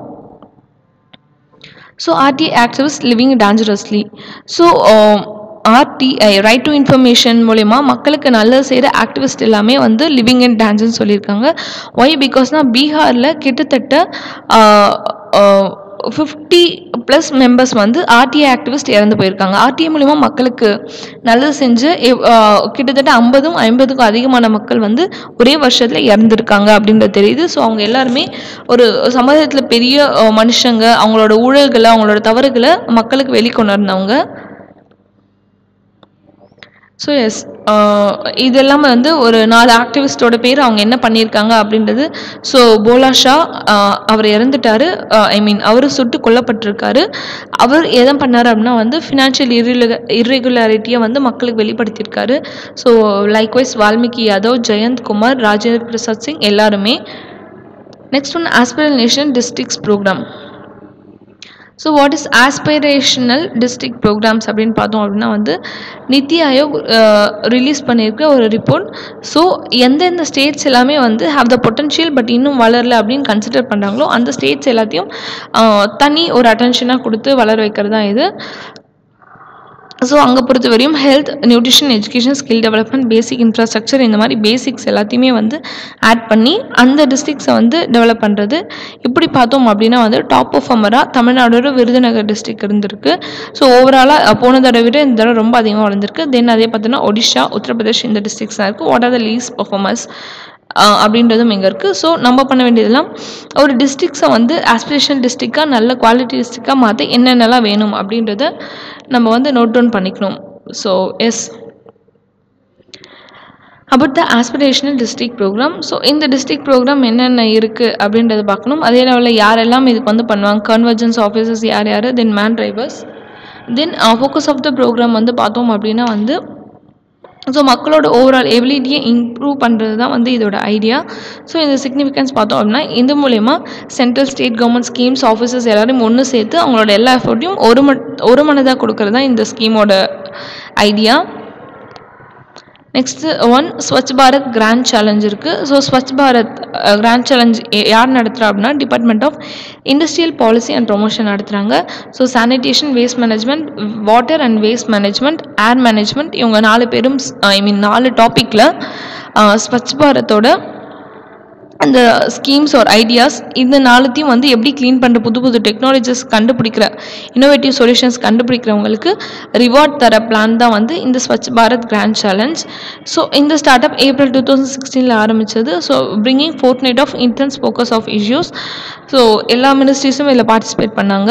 Speaker 1: so RTI activist living dangerously so RTI right to information மூலயமா மக்களுக்கு நல்லது செய்கிற ஆக்டிவிஸ்ட் எல்லாமே வந்து லிவிங் இன் டேஞ்சர்னு சொல்லியிருக்காங்க ஒய் பிகாஸ்னால் பீகாரில் கிட்டத்தட்ட ஃபிஃப்டி ப்ளஸ் மெம்பர்ஸ் வந்து ஆர்டிஐ ஆக்டிவிஸ்ட் இறந்து போயிருக்காங்க ஆர்டிஐ மூலிமா மக்களுக்கு நல்லது செஞ்சு எவ்- ஆஹ் கிட்டத்தட்ட ஐம்பதும் ஐம்பதுக்கும் அதிகமான மக்கள் வந்து ஒரே வருஷத்தில் இறந்துருக்காங்க அப்படின்றது தெரியுது ஸோ அவங்க எல்லாருமே ஒரு சமுதாயத்தில் பெரிய ஆஹ் மனுஷங்க அவங்களோட ஊழல்களை அவங்களோட தவறுகளை மக்களுக்கு வெளிக்கொணர்ந்தவங்க ஸோ எஸ் இது எல்லாமே வந்து ஒரு நாலு ஆக்டிவிஸ்டோட பேர் அவங்க என்ன பண்ணியிருக்காங்க அப்படின்றது ஸோ போலா ஷா ஆஹ் அவர் இறந்துட்டாரு ஐ மீன் அவர் சுட்டு கொல்லப்பட்டிருக்காரு அவர் எதை பண்ணார் அப்படின்னா வந்து ஃபினான்ஷியல் இர்ரெகுல இர்ரெகுலாரிட்டியை வந்து மக்களுக்கு வெளிப்படுத்தியிருக்காரு ஸோ லைக்வைஸ் வால்மீகி யாதவ் ஜெயந்த் குமார் ராஜேந்திர பிரசாத் சிங் எல்லாருமே next one aspiration districts programme so what is aspirational district programmes அப்படின்னு பார்த்தோம் அப்படின்னா வந்து நித்தி ஆயோக் ரிலீஸ் பண்ணியிருக்க ஒரு ரிப்போர்ட் ஸோ எந்தெந்த ஸ்டேட்ஸ் எல்லாமே வந்து ஹாவ் த பொட்டன்ஷியல் பட் இன்னும் வளரல அப்படின்னு கன்சிடர் பண்ணுறாங்களோ அந்த ஸ்டேட்ஸ் எல்லாத்தையும் ஆஹ், தனி ஒரு அட்டென்ஷனாக கொடுத்து வளர வைக்கிறது தான் இது ஸோ அங்கே பொறுத்த வரையும் health nutrition education skill development basic infrastructure இந்த மாதிரி பேசிக்ஸ் எல்லாத்தையுமே வந்து ஆட் பண்ணி அந்த டிஸ்ட்ரிக்ஸை வந்து டெவலப் பண்ணுறது இப்படி பார்த்தோம் அப்படின்னா வந்து டாப் பர்ஃபார்மராக தமிழ்நாடோட விருதுநகர் டிஸ்ட்ரிக்ட் இருந்திருக்கு ஸோ ஓவராலாக போன தடவை விட இந்த தடவை ரொம்ப அதிகமாக வளர்ந்துருக்கு தென் அதே பார்த்தோன்னா ஒடிஷா உத்தரப்பிரதேஷ் இந்த டிஸ்ட்ரிக்ஸ் தான் இருக்குது what are the least performers அப்படின்றதும் இங்கே இருக்குது ஸோ நம்ம பண்ண வேண்டியதெல்லாம் ஒரு டிஸ்ட்ரிக்ஸை வந்து ஆஸ்பிரேஷன் டிஸ்ட்ரிக்டாக நல்ல குவாலிட்டி டிஸ்ட்ரிக்டாக மாற்ற என்னென்னலாம் வேணும் அப்படின்றத நம்ம வந்து நோட் டவுன் பண்ணிக்கணும் so yes about the aspirational district programme so இந்த டிஸ்ட்ரிக்ட் ப்ரோக்ராம் என்னென்ன இருக்குது அப்படின்றத பார்க்கணும் அதே லெவலில் யாரெல்லாம் இதுக்கு வந்து பண்ணுவாங்க கன்வர்ஜென்ஸ் ஆஃபீஸர்ஸ் யார் யார் then man drivers then focus of the programme வந்து பார்த்தோம் அப்படின்னா வந்து ஸோ மக்களோட ஓவரால் எபிலிட்டியை இம்ப்ரூவ் பண்ணுறது தான் வந்து இதோட ஐடியா ஸோ இந்த சிக்னிஃபிகன்ஸ் பார்த்தோம் அப்படின்னா இது மூலயமா central state government schemes officers எல்லாரையும் ஒன்று சேர்த்து அவங்களோட எல்லா எஃபர்ட்டையும் ஒரு ம ஒரு மனதாக கொடுக்கறது தான் இந்த ஸ்கீமோட idea next one Swachh Bharat grand challenge இருக்குது so Swachh Bharat grand challenge யார் நடத்துகிறா அப்படின்னா department of industrial policy and promotion நடத்துகிறாங்க so sanitation waste management water and waste management air management இவங்க நாலு பேரும் ஐ மீன் நாலு டாப்பிக்கில் ஸ்வச் பாரத்தோட அந்த ஸ்கீம்ஸ் ஒரு ஐடியாஸ் இந்த நாலுத்தையும் வந்து எப்படி க்ளீன் பண்ணுற புது புது டெக்னாலஜிஸ் கண்டுபிடிக்கிற இன்னோவேட்டிவ் சொல்யூஷன்ஸ் கண்டுபிடிக்கிறவங்களுக்கு ரிவார்ட் தர பிளான் தான் வந்து இந்த Swachh Bharat grand challenge so இந்த start up April two thousand சிக்ஸ்டீனில் ஆரம்பித்தது so bringing fortnight of intense focus of issues so எல்லா மினிஸ்ட்ரிஸும் இதில் பார்ட்டிசிபேட் பண்ணாங்க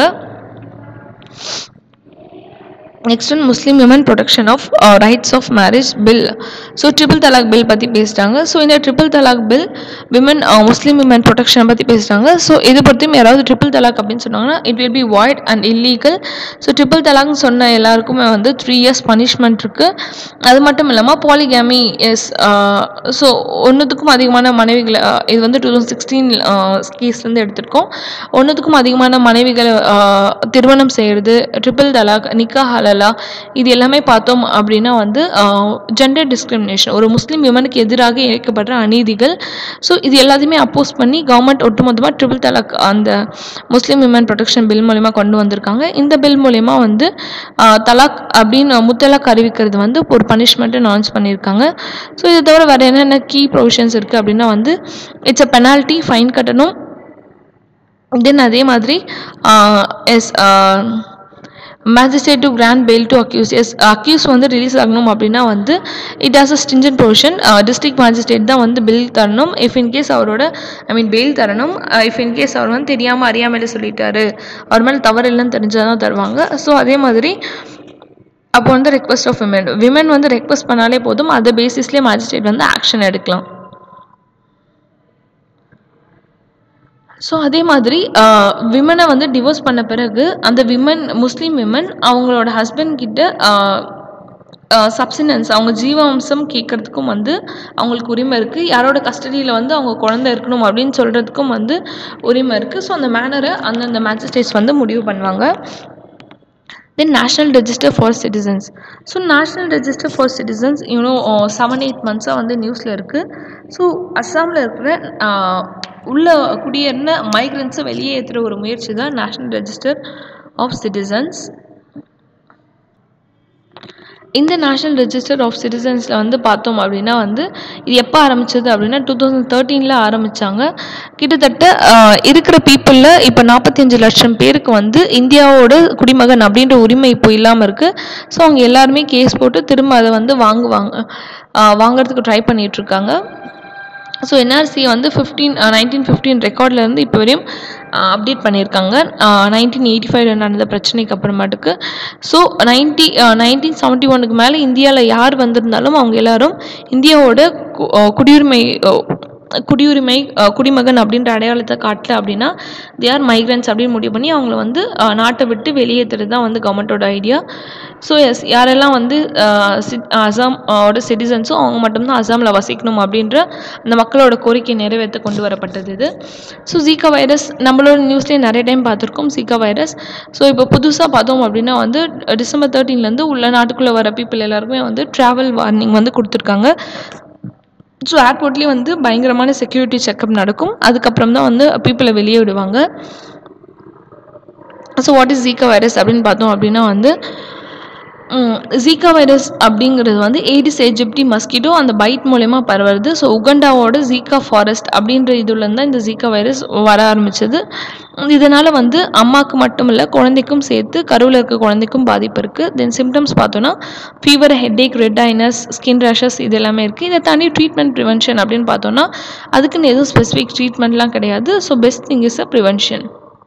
Speaker 1: next one Muslim women protection of rights of marriage bill so triple talaq bill பற்றி பேசிட்டாங்க so இந்த triple talaq bill women Muslim women protection பற்றி பேசுகிறாங்க so இது பற்றியும் யாராவது ட்ரிபிள் தலாக் அப்படின்னு சொன்னாங்கன்னா it will be void and illegal so triple தலாக்னு சொன்ன எல்லாருக்குமே வந்து த்ரீ இயர்ஸ் பனிஷ்மெண்ட் இருக்குது அது மட்டும் இல்லாமல் பாலிகேமி எஸ் ஸோ ஒன்றுத்துக்கும் அதிகமான மனைவிகளை uh, இது வந்து டூ தௌசண்ட் சிக்ஸ்டீன் கேஸ்லேருந்து எடுத்திருக்கோம் ஒன்றுத்துக்கும் அதிகமான மனைவிகளை uh, திருமணம் செய்கிறது ட்ரிபிள் தலாக் நிக்கா ஹலலா இது எல்லாமே பார்த்தோம் அப்படின்னா வந்து ஜெண்டர் டிஸ்கிரிமினேஷன் ஒரு முஸ்லீம் விமனுக்கு எதிராக இழைக்கப்படுற அநீதிகள் ஸோ இது எல்லாத்தையுமே அப்போஸ் பண்ணி கவர்மெண்ட் ஒட்டுமொத்தமாக ட்ரிபிள் தலாக் அந்த முஸ்லீம் விமன் ப்ரொடெக்ஷன் பில் மூலயமா கொண்டு வந்திருக்காங்க இந்த பில் மூலயமா வந்து ஆஹ், தலாக் அப்படின்னு முத்தலாக் அறிவிக்கிறது வந்து ஒரு பனிஷ்மெண்ட்டு அனௌன்ஸ் பண்ணியிருக்காங்க ஸோ இதை தவிர வேறு என்னென்ன கீ ப்ரொவிஷன்ஸ் இருக்குது அப்படின்னா வந்து இட்ஸ் அ பெனால்ட்டி ஃபைன் கட்டணும் தென் அதே மாதிரி as magistrate to grant bail to accuse as accuse வந்து ரிலீஸ் ஆகணும் அப்படின்னா வந்து it has a stringent provision district magistrate தான் வந்து பில் தரணும் இஃப் இன்கேஸ் அவரோட ஐ மீன் பெயில் தரணும் இஃப் இன்கேஸ் அவர் வந்து தெரியாமல் அறியாமலே சொல்லிட்டாரு அவர் மேலே தவறு இல்லைன்னு தெரிஞ்சால் தான் தருவாங்க ஸோ அதே மாதிரி அப்போ வந்து ரெக்வஸ்ட் ஆஃப் விமன் விமன் வந்து ரெக்வஸ்ட் பண்ணாலே போதும் அதை பேசிஸ்லேயே மேஜிஸ்ட்ரேட் வந்து ஆக்ஷன் எடுக்கலாம் ஸோ அதே மாதிரி விமனை வந்து டிவோர்ஸ் பண்ண பிறகு அந்த விமன் முஸ்லீம் விமன் அவங்களோட ஹஸ்பண்ட் கிட்ட சப்சினன்ஸ் அவங்க ஜீவாம்சம் கேட்கறதுக்கும் வந்து அவங்களுக்கு உரிமை இருக்குது யாரோட கஸ்டடியில் வந்து அவங்க குழந்தை இருக்கணும் அப்படின்னு சொல்கிறதுக்கும் வந்து உரிமை இருக்குது ஸோ அந்த மேனரை அந்தந்த மேஜிஸ்ட்ரேட்ஸ் வந்து முடிவு பண்ணுவாங்க then national register for citizens so national register for citizens you know seven eight மந்த்ஸாக வந்து நியூஸில் இருக்குது ஸோ அஸ்ஸாமில் இருக்கிற ஆஹ், உள்ள குடியேறின மைக்ரன்ஸை வெளியே ஏற்றுற ஒரு முயற்சி தான் நேஷ்னல் ரெஜிஸ்டர் ஆஃப் சிட்டிசன்ஸ் இந்த நேஷ்னல் ரெஜிஸ்டர் ஆஃப் சிட்டிசன்ஸில் வந்து பார்த்தோம் அப்படின்னா வந்து இது எப்போ ஆரம்பிச்சது அப்படின்னா டூ தௌசண்ட் தேர்ட்டீனில் ஆரம்பித்தாங்க கிட்டத்தட்ட ஆஹ், இருக்கிற பீப்புளில் இப்போ நாற்பத்தஞ்சு லட்சம் பேருக்கு வந்து இந்தியாவோட குடிமகன் அப்படின்ற உரிமை இப்போ இல்லாமல் இருக்குது ஸோ அவங்க எல்லாருமே கேஸ் போட்டு திரும்ப அதை வந்து வாங்குவாங்க ஆஹ், வாங்குறதுக்கு ட்ரை பண்ணிகிட்ருக்காங்க ஸோ என்ஆர்சி வந்து ஃபிஃப்டீன் நைன்டீன் ஃபிஃப்டீன் ரெக்கார்ட்லேருந்து இப்போ வரையும் அப்டேட் பண்ணியிருக்காங்க நைன்டீன் எயிட்டி ஃபைவ்ல நடந்த பிரச்சனைக்கு அப்புறமாட்டுக்கு ஸோ நைன்டி நைன்டீன் செவன்ட்டி ஒனுக்கு மேலே இந்தியாவில் யார் வந்திருந்தாலும் அவங்க எல்லாரும் இந்தியாவோட கு- அஹ் குடியுரிமை அஹ் குடியுரிமை அஹ் குடிமகன் அப்படின்ற அடையாளத்தை காட்டல அப்படின்னா தே ஆர் மைக்ரன்ஸ் அப்படின்னு முடிவு பண்ணி அவங்கள வந்து அஹ், நாட்டை விட்டு வெளியேற்றுறது தான் வந்து கவர்மெண்ட்டோட ஐடியா ஸோ எஸ் யாரெல்லாம் வந்து அஹ், சிட்- அசாம் ஓட சிட்டிசன்ஸோ அவங்க மட்டும்தான் அசாமில் வசிக்கணும் அப்படின்ற அந்த மக்களோட கோரிக்கை நிறைவேற்ற கொண்டு வரப்பட்டது இது ஸோ ஜீகா வைரஸ் நம்மளோட நியூஸ்லேயே நிறைய டைம் பார்த்துருக்கோம் ஜீகா வைரஸ் ஸோ இப்போ புதுசாக பார்த்தோம் அப்படின்னா வந்து டிசம்பர் தேர்ட்டீன்லேருந்து உள்ள நாட்டுக்குள்ளே வர பீப்புள் எல்லாருக்குமே வந்து ட்ராவல் வார்னிங் வந்து கொடுத்துருக்காங்க ஸோ ஏர்போர்ட்லேயே வந்து பயங்கரமான செக்யூரிட்டி செக்கப் நடக்கும் அதுக்கப்புறம் தான் வந்து பீப்புளை வெளியே விடுவாங்க so what is Zika virus அப்படின்னு பார்த்தோம் அப்படின்னா வந்து ஜீகா வைரஸ் அப்படிங்கிறது வந்து ஏடிஸ் எஜிப்டி மஸ்கிட்டோ அந்த பைட் மூலயமா பரவுறது ஸோ உகண்டாவோட ஜீகா ஃபாரஸ்ட் அப்படின்ற இதுலேருந்து தான் இந்த ஜீகா வைரஸ் வர ஆரம்பிச்சது இதனால் வந்து அம்மாவுக்கு மட்டும் இல்லை குழந்தைக்கும் சேர்த்து கருவில் இருக்க குழந்தைக்கும் பாதிப்பு இருக்குது தென் சிம்டம்ஸ் பார்த்தோன்னா fever headache red eyes skin rashes இது எல்லாமே இருக்குது இதை தாண்டி ட்ரீட்மெண்ட் ப்ரிவென்ஷன் அப்படின்னு பார்த்தோன்னா அதுக்குன்னு எதுவும் ஸ்பெசிஃபிக் ட்ரீட்மெண்ட்லாம் கிடையாது so best thing is a prevention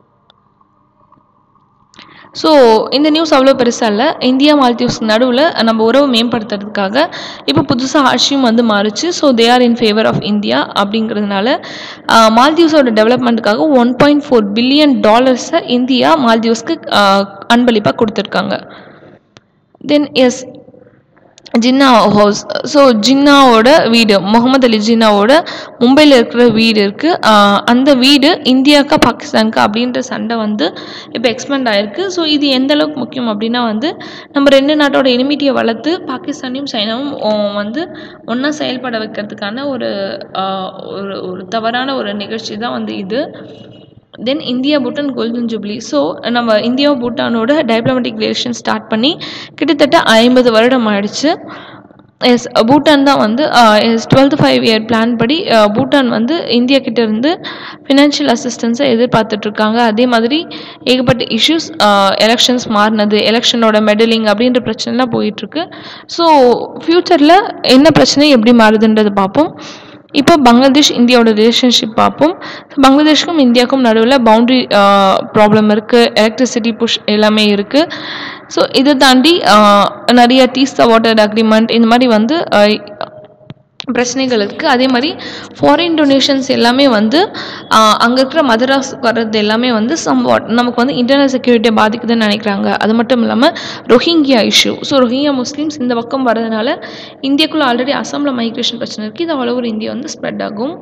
Speaker 1: so இந்த நியூஸ் அவ்வளோ பெருசாக இல்லை இந்தியா மால்தீவ்ஸ்க்கு நடுவில் நம்ம உறவு மேம்படுத்துறதுக்காக இப்போ புதுசாக ஆட்சியும் வந்து மாறுச்சு so they are in favour of India அப்படிங்கிறதுனால மால்தீவ்ஸோட டெவலப்மெண்ட்டுக்காக ஒன் பாயிண்ட் ஃபோர் பில்லியன் டாலர்ஸை இந்தியா மால்தீவ்ஸ்க்கு அன்பளிப்பாக கொடுத்துருக்காங்க then is Jinnah house so ஜின்னாவோட வீடு முகமது அலி ஜின்னாவோட மும்பையில் இருக்கிற வீடு இருக்குது அந்த வீடு இந்தியாக்கா பாகிஸ்தானுக்கா அப்படின்ற சண்டை வந்து இப்போ எக்ஸ்பெண்ட் ஆயிருக்கு ஸோ இது எந்த அளவுக்கு முக்கியம் அப்படின்னா வந்து நம்ம ரெண்டு நாட்டோட எனிமிட்டியை வளர்த்து பாகிஸ்தானையும் சைனாவும் ஆஹ் வந்து ஒன்றா செயல்பட வைக்கிறதுக்கான ஒரு ஆஹ் ஒரு ஒரு தவறான ஒரு நிகழ்ச்சி தான் வந்து இது then India Bhutan golden jubilee so நம்ம இந்தியா பூட்டானோட டிப்ளமேட்டிக் ரிலேஷன் ஸ்டார்ட் பண்ணி கிட்டத்தட்ட ஐம்பது வருடம் ஆயிடுச்சு எஸ் பூட்டான் தான் வந்து is twelfth five year plan படி அஹ், பூட்டான் வந்து இந்தியா கிட்ட இருந்து ஃபினான்ஷியல் அசிஸ்டன்ஸை எதிர்பார்த்துட்ருக்காங்க அதே மாதிரி ஏகப்பட்ட இஷ்யூஸ் எலெக்ஷன்ஸ் மாறினது எலெக்ஷனோட மெடலிங் அப்படின்ற பிரச்சனைலாம் போயிட்டுருக்கு ஸோ ஃப்யூச்சரில் என்ன பிரச்சனை எப்படி மாறுதுன்றது பார்ப்போம் இப்போ பங்களாதேஷ் இந்தியாவோட ரிலேஷன்ஷிப் பார்ப்போம் So, பங்களாதேஷ்க்கும் இந்தியாவுக்கும் நடுவில் பவுண்ட்ரி ப்ராப்ளம் இருக்குது எலக்ட்ரிசிட்டி புஷ் எல்லாமே இருக்குது ஸோ இதை தாண்டி ஆஹ், நிறைய தீஸ்தா வாட்டர் அக்ரிமெண்ட் இந்த மாதிரி வந்து ஆஹ், பிரச்சனைகள் இருக்குது அதே மாதிரி ஃபாரின் டொனேஷன்ஸ் எல்லாமே வந்து அங்கே இருக்கிற மதராஸ் வர்றது எல்லாமே வந்து சம்வாட் நமக்கு வந்து இன்டர்னல் செக்யூரிட்டியை பாதிக்குதுன்னு நினைக்கிறாங்க அது மட்டும் இல்லாமல் Rohingya issue so Rohingya Muslims இந்த பக்கம் வரதுனால இந்தியாக்குள்ளே ஆல்ரெடி அசாமில் மைக்ரேஷன் பிரச்சனை இருக்குது இது ஆல் ஓவர் இந்தியா வந்து ஸ்ப்ரெட் ஆகும்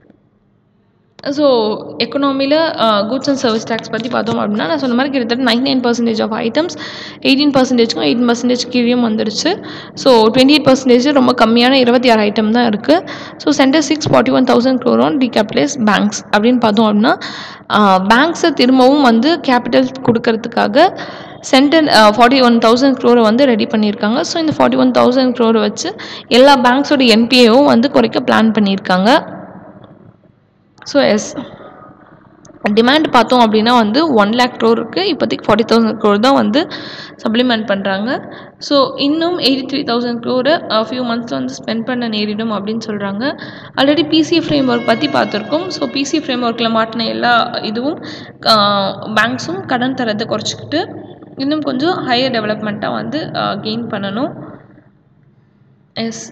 Speaker 1: ஸோ எக்கனாமியில் கூட்ஸ் அண்ட் சர்வீஸ் டேக்ஸ் பற்றி பார்த்தோம் அப்படின்னா நான் சொன்ன மாதிரி கிட்டத்தட்ட ninety nine percentage of items eighteen பர்சன்டேஜ்க்கும் எயிட்டீன் பர்சன்டேஜ் கீழேயும் வந்துருச்சு ஸோ டுவெண்ட்டி எயிட் பர்சன்டேஜ் ரொம்ப கம்மியான இருபத்தி ஆறு ஐட்டம் தான் இருக்குது so centre six forty one thousand க்ரோரோன் டிகேபிட்டலைஸ் பேங்க்ஸ் அப்படின்னு பார்த்தோம் அப்படின்னா பேங்க்ஸை திரும்பவும் வந்து கேபிட்டல் கொடுக்கறதுக்காக சென்டர் ஃபார்ட்டி ஒன் தௌசண்ட் க்ரோரை வந்து ரெடி பண்ணியிருக்காங்க ஸோ இந்த ஃபார்ட்டி ஒன் தௌசண்ட் க்ரோரை வச்சு எல்லா பேங்க்ஸோட என்பிஏவும் வந்து குறைக்க பிளான் பண்ணியிருக்காங்க ஸோ எஸ் டிமாண்ட் பார்த்தோம் அப்படின்னா வந்து ஒன் லேக் க்ரோர் இருக்குது இப்போதைக்கு ஃபார்ட்டி தௌசண்ட் க்ரோர் தான் வந்து சப்ளிமெண்ட் பண்ணுறாங்க ஸோ இன்னும் எயிட்டி த்ரீ தௌசண்ட் க்ரோரை ஃபியூ மந்த்ஸில் வந்து ஸ்பெண்ட் பண்ண நேரிடும் அப்படின்னு சொல்கிறாங்க ஆல்ரெடி பிசி ஃப்ரேம் ஒர்க் பற்றி பார்த்துருக்கோம் ஸோ பிசி ஃப்ரேம் ஒர்க்கில் மாட்டின எல்லா இதுவும் பேங்க்ஸும் கடன் தரத்தை குறைச்சிக்கிட்டு இன்னும் கொஞ்சம் ஹையர் டெவலப்மெண்ட்டாக வந்து கெயின் பண்ணணும் எஸ்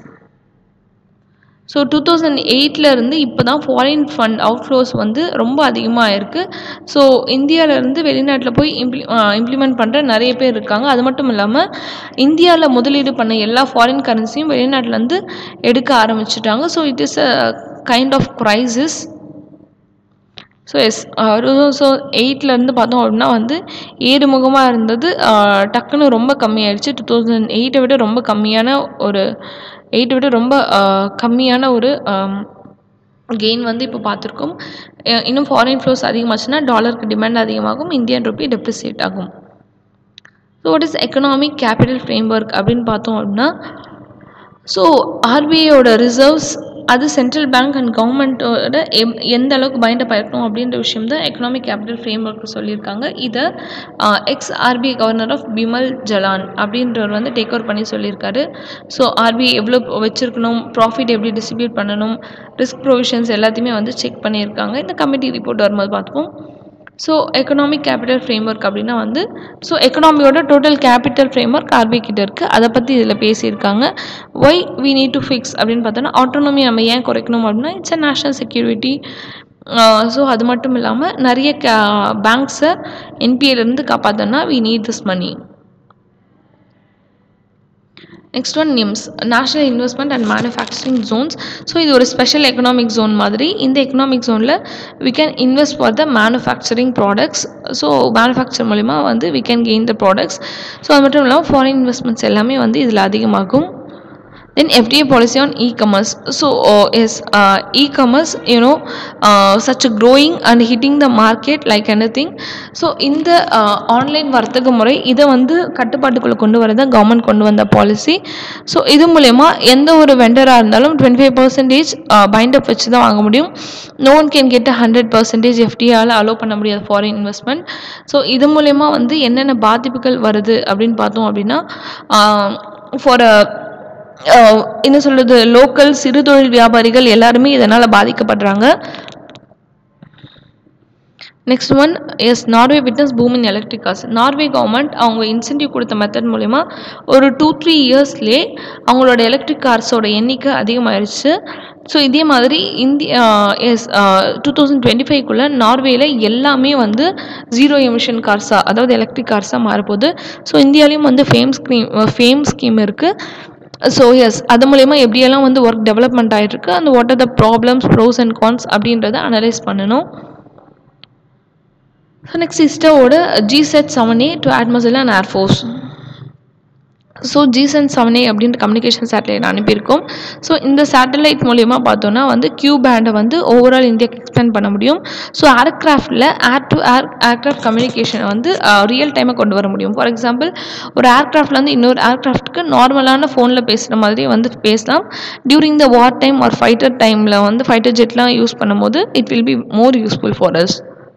Speaker 1: ஸோ டூ தௌசண்ட் இருந்து இப்போ தான் ஃபாரின் ஃபண்ட் அவுட்ஃப்ளோஸ் வந்து ரொம்ப அதிகமாக இருக்குது ஸோ இந்தியாவிலேருந்து வெளிநாட்டில் போய் இம்ப்ளி இம்ப்ளிமெண்ட் பண்ணுற நிறைய பேர் இருக்காங்க அது மட்டும் இல்லாமல் இந்தியாவில் முதலீடு பண்ண எல்லா ஃபாரின் கரன்சியும் வெளிநாட்டிலேருந்து எடுக்க ஆரம்பிச்சிட்டாங்க so it is a kind of crisis so is two thousand எயிட்லேருந்து பார்த்தோம் அப்படின்னா வந்து ஏறுமுகமாக இருந்தது அஹ், டக்குன்னு ரொம்ப கம்மியாயிடுச்சு டூ தௌசண்ட் எயிட்டை விட ரொம்ப கம்மியான ஒரு எயிட்டை விட ரொம்ப அஹ், கம்மியான ஒரு கெயின் வந்து இப்போ பார்த்துருக்கோம் அஹ், இன்னும் ஃபாரின் ஃப்ளோஸ் அதிகமாச்சுன்னா டாலருக்கு டிமாண்ட் அதிகமாகும் இந்தியன் ருபி டெப்ரிசியேட் ஆகும் so what is economic capital frame work அப்படின்னு பார்த்தோம் அப்படின்னா ஸோ ஆர்பிஐயோட ரிசர்வ்ஸ் அது சென்ட்ரல் பேங்க் அண்ட் கவர்மெண்ட்டோட எம் எந்த அளவுக்கு பைண்டப் ஆயிருக்கணும் அப்படின்ற விஷயம் தான் எக்கனாமிக் கேபிட்டல் ஃப்ரேம் ஒர்க் சொல்லியிருக்காங்க இதை ex RBI governor of Bimal Jalan அப்படின்றவர் வந்து டேக் ஓவர் பண்ணி சொல்லியிருக்காரு ஸோ ஆர்பிஐ எவ்வளோ வச்சிருக்கணும் ப்ராஃபிட் எப்படி டிஸ்ட்ரிபியூட் பண்ணணும் ரிஸ்க் ப்ரொவிஷன்ஸ் எல்லாத்தையுமே வந்து செக் பண்ணியிருக்காங்க இந்த கமிட்டி ரிப்போர்ட் வரும்போது பார்த்துப்போம் so economic capital frame work அப்படின்னா வந்து ஸோ எக்கனாமியோட total capital frame work RBI கிட்ட இருக்குது அதை பற்றி இதில் பேசியிருக்காங்க why we need to fix அப்படின்னு பார்த்தோன்னா ஆட்டோனமி நம்ம ஏன் குறைக்கணும் அப்படின்னா it's a national security so அது மட்டும் இல்லாமல் நிறைய கே பேங்க்ஸை என்பிஏலேருந்து காப்பாற்றோன்னா we need this money next one NIMS national investment and manufacturing zones so இது ஒரு ஸ்பெஷல் எக்கனாமிக் ஜோன் மாதிரி இந்த எக்கனாமிக் ஜோனில் we can invest for the manufacturing products so manufacture மூலிமா வந்து we can gain the products so அது மட்டும் இல்லாமல் ஃபாரின் இன்வெஸ்ட்மெண்ட்ஸ் எல்லாமே வந்து இதில் அதிகமாகும் then fda policy on e-commerce so uh, yes uh, e-commerce you know uh, such a growing and hitting the market like anything so இந்த online வர்த்தக முறை இதை வந்து கட்டுப்பாட்டுக்குள்ளே கொண்டு வரதை கவர்மெண்ட் கொண்டு வந்த பாலிசி ஸோ இது மூலயமா எந்த ஒரு வெண்டராக இருந்தாலும் டுவெண்ட்டி ஃபைவ் பர்சன்டேஜ் பைண்டப் வச்சு தான் வாங்க முடியும் no one can get hundred percentage எஃப்டிஆல் அலோவ் பண்ண முடியாது ஃபாரின் இன்வெஸ்ட்மெண்ட் ஸோ இது மூலயமா வந்து என்னென்ன பாதிப்புகள் வருது அப்படின்னு பார்த்தோம் அப்படின்னா ஃபார் என்ன சொல்கிறது லோக்கல் சிறு தொழில் வியாபாரிகள் எல்லாருமே இதனால் பாதிக்கப்படுறாங்க next one is Norway witness boom in electric cars Norway government அவங்க இன்சென்டிவ் கொடுத்த மெத்தட் மூலிமா ஒரு டூ த்ரீ இயர்ஸ்லேயே அவங்களோட எலக்ட்ரிக் கார்ஸோட எண்ணிக்கை அதிகமாயிருச்சு ஸோ இதே மாதிரி India is two thousand twenty ஃபைவ்க்குள்ளே நார்வேயில் எல்லாமே வந்து ஜீரோ எமிஷன் கார்ஸாக அதாவது எலக்ட்ரிக் கார்ஸாக மாறப்போகுது ஸோ இந்தியாலேயும் வந்து ஃபேம் ஸ்கீம் ஃபேம் ஸ்கீம் இருக்குது ஸோ எஸ் அது மூலயமா எப்படியெல்லாம் வந்து ஒர்க் டெவலப்மெண்ட் ஆகிட்டுருக்கு அந்த what are the problems pros and cons அப்படின்றத அனலைஸ் பண்ணணும் ஸோ நெக்ஸ்ட் இஸ்ரோவோட ஜிசெட் செவன் ஏ டு அட்மசில் and air force so GSAT seven A அப்படின்ற கம்யூனிகேஷன் சேட்டலைட் அனுப்பியிருக்கோம் ஸோ இந்த சேட்டலைட் மூலயமா பார்த்தோன்னா வந்து கியூ பேண்டை வந்து ஓவரால் இந்தியாவுக்கு எக்ஸ்பேண்ட் பண்ண முடியும் ஸோ ஏர்க்ராஃப்டில் ஏர் டு ஏர் ஏர்க்ராஃப்ட் கம்யூனிகேஷனை வந்து ரியல் டைமாக கொண்டு வர முடியும் ஃபார் எக்ஸாம்பிள் ஒரு ஏர்க்ராஃப்ட்லேருந்து இன்னொரு ஏர்க்ராஃப்ட்டுக்கு நார்மலான ஃபோனில் பேசுகிற மாதிரி வந்து பேசலாம் during the war time or fighter டைமில் வந்து ஃபைட்டர் ஜெட்லாம் யூஸ் பண்ணும்போது it will be more useful for us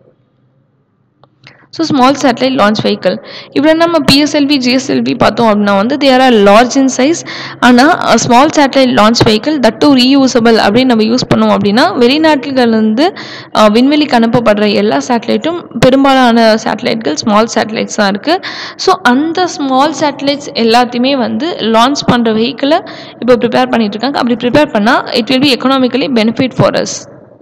Speaker 1: so small satellite launch vehicle இவ்வளோ நம்ம பிஎஸ்எல்வி ஜிஎஸ்எல்வி பார்த்தோம் அப்படின்னா வந்து there are large in size ஆனால் small satellite launch vehicle that to reusable அப்படின்னு நம்ம யூஸ் பண்ணோம் அப்படின்னா வெளிநாட்டுகள்லேருந்து விண்வெளிக்கு அனுப்பப்படுற எல்லா சேட்டலைட்டும் பெரும்பாலான சேட்டலைட்கள் ஸ்மால் சேட்டலைட்ஸ் தான் இருக்குது ஸோ அந்த ஸ்மால் சேட்டலைட்ஸ் எல்லாத்தையுமே வந்து லான்ச் பண்ணுற வெஹிக்கிளை இப்போ ப்ரிப்பேர் பண்ணிட்டு இருக்காங்க அப்படி ப்ரிப்பேர் பண்ணால் it will be economically benefit for us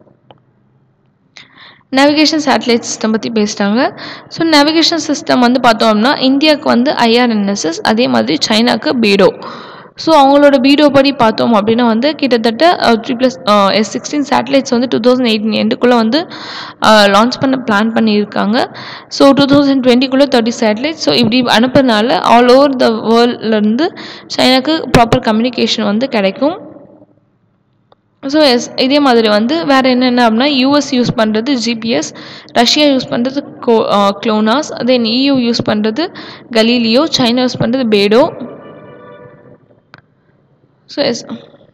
Speaker 1: navigation satellite system பற்றி பேசிட்டாங்க ஸோ நேவிகேஷன் சிஸ்டம் வந்து பார்த்தோம் அப்படின்னா இந்தியாவுக்கு வந்து ஐஆர்என்எஸ்எஸ் அதே மாதிரி சைனாக்கு பீடோ ஸோ அவங்களோட பீடோ படி பார்த்தோம் அப்படின்னா வந்து கிட்டத்தட்ட three plus is sixteen satellites வந்து டூ தௌசண்ட் எயிட்டீன் எண்டுக்குள்ளே வந்து லான்ச் பண்ண பிளான் பண்ணியிருக்காங்க ஸோ டூ தௌசண்ட் டுவெண்ட்டிக்குள்ளே தேர்ட்டி சேட்டலைட் ஸோ இப்படி அனுப்புறதுனால ஆல் ஓவர் த வேர்ல்ட்லேருந்து சைனாக்கு ப்ராப்பர் கம்யூனிகேஷன் வந்து கிடைக்கும் ஸோ எஸ் இதே மாதிரி வந்து வேறு என்னென்ன அப்படின்னா யூஎஸ் யூஸ் பண்ணுறது ஜிபிஎஸ் ரஷ்யா யூஸ் பண்ணுறது கோ க்ளோனாஸ் தென் இயூ யூஸ் பண்ணுறது கலீலியோ சைனா யூஸ் பண்ணுறது BeiDou so S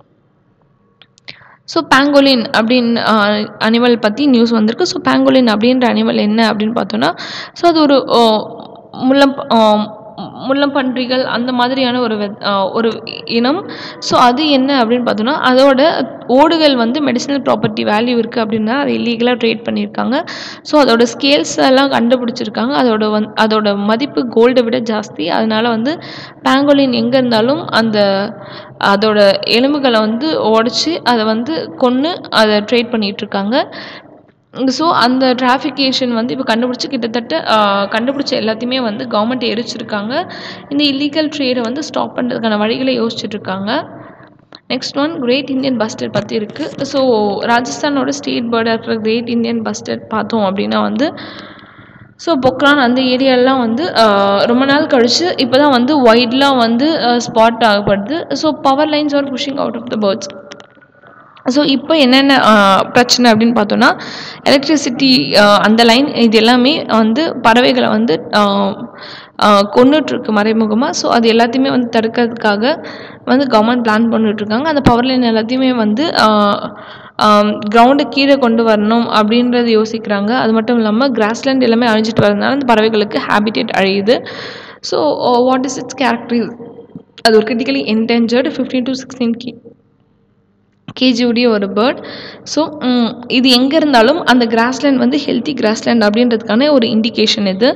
Speaker 1: so pangolin அப்படின்னு அனிமல் பற்றி நியூஸ் வந்திருக்கு ஸோ பேங்கோலின் அப்படின்ற அனிமல் என்ன அப்படின்னு பார்த்தோன்னா ஸோ அது ஒரு முள்ளம் முள்ளம்பன்றிகள் அந்த மாதிரியான ஒரு ஒரு இனம் ஸோ அது என்ன அப்படின்னு பார்த்தோன்னா அதோட ஓடுகள் வந்து மெடிசினல் ப்ராப்பர்ட்டி வேல்யூ இருக்குது அப்படின்னா அதை இல்லீகலாக ட்ரேட் பண்ணியிருக்காங்க ஸோ அதோட ஸ்கேல்ஸ் எல்லாம் கண்டுபிடிச்சிருக்காங்க அதோட வந் அதோட மதிப்பு கோல்டை விட ஜாஸ்தி அதனால் வந்து பேங்கோலின் எங்கே இருந்தாலும் அந்த அதோட எலும்புகளை வந்து உடச்சி அதை வந்து கொன்று அதை ட்ரேட் பண்ணிகிட்ருக்காங்க ஸோ அந்த டிராஃபிகேஷன் வந்து இப்போ கண்டுபிடிச்சி கிட்டத்தட்ட கண்டுபிடிச்ச எல்லாத்தையுமே வந்து கவர்மெண்ட் எரிச்சிருக்காங்க இந்த இல்லீகல் ட்ரேடை வந்து ஸ்டாப் பண்ணுறதுக்கான வழிகளை யோசிச்சுட்ருக்காங்க next one great Indian bustard பற்றி இருக்குது ஸோ ராஜஸ்தானோட ஸ்டேட் பேர்டாக இருக்கிற கிரேட் இந்தியன் பஸ்டர்ட் பார்த்தோம் அப்படின்னா வந்து ஸோ பொக்ரான் அந்த ஏரியாலாம் வந்து ரொம்ப நாள் கழித்து இப்போ தான் வந்து ஒயிட்லாம் வந்து ஸ்பாட் ஆகப்படுது so power lines are pushing out of the birds so இப்போ என்னென்ன பிரச்சனை அப்படின்னு பார்த்தோன்னா எலக்ட்ரிசிட்டி அந்த லைன் இது எல்லாமே வந்து பறவைகளை வந்து கொண்டுட்ருக்கு மறைமுகமாக ஸோ அது எல்லாத்தையுமே வந்து தடுக்கிறதுக்காக வந்து கவர்மெண்ட் பிளான் பண்ணிட்டுருக்காங்க அந்த பவர் லைன் எல்லாத்தையுமே வந்து கிரவுண்டு கீழே கொண்டு வரணும் அப்படின்றத யோசிக்கிறாங்க அது மட்டும் இல்லாமல் கிராஸ்லேண்ட் எல்லாமே அழிஞ்சிட்டு வரதுனால அந்த பறவைகளுக்கு ஹேபிடேட் அழியுது so what is its characteristics அது ஒரு critically endangered fifteen to sixteen கி கேஜியுடைய ஒரு பேர்ட் ஸோ இது எங்கே இருந்தாலும் அந்த கிராஸ்லேண்ட் வந்து ஹெல்த்தி கிராஸ்லேண்ட் அப்படின்றதுக்கான ஒரு இண்டிகேஷன் இது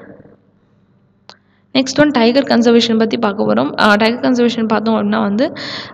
Speaker 1: நெக்ஸ்ட் ஒன் டைகர் கன்சர்வேஷன் பற்றி பார்க்க போகிறோம் டைகர் கன்சர்வேஷன் பார்த்தோம் அப்படின்னா வந்து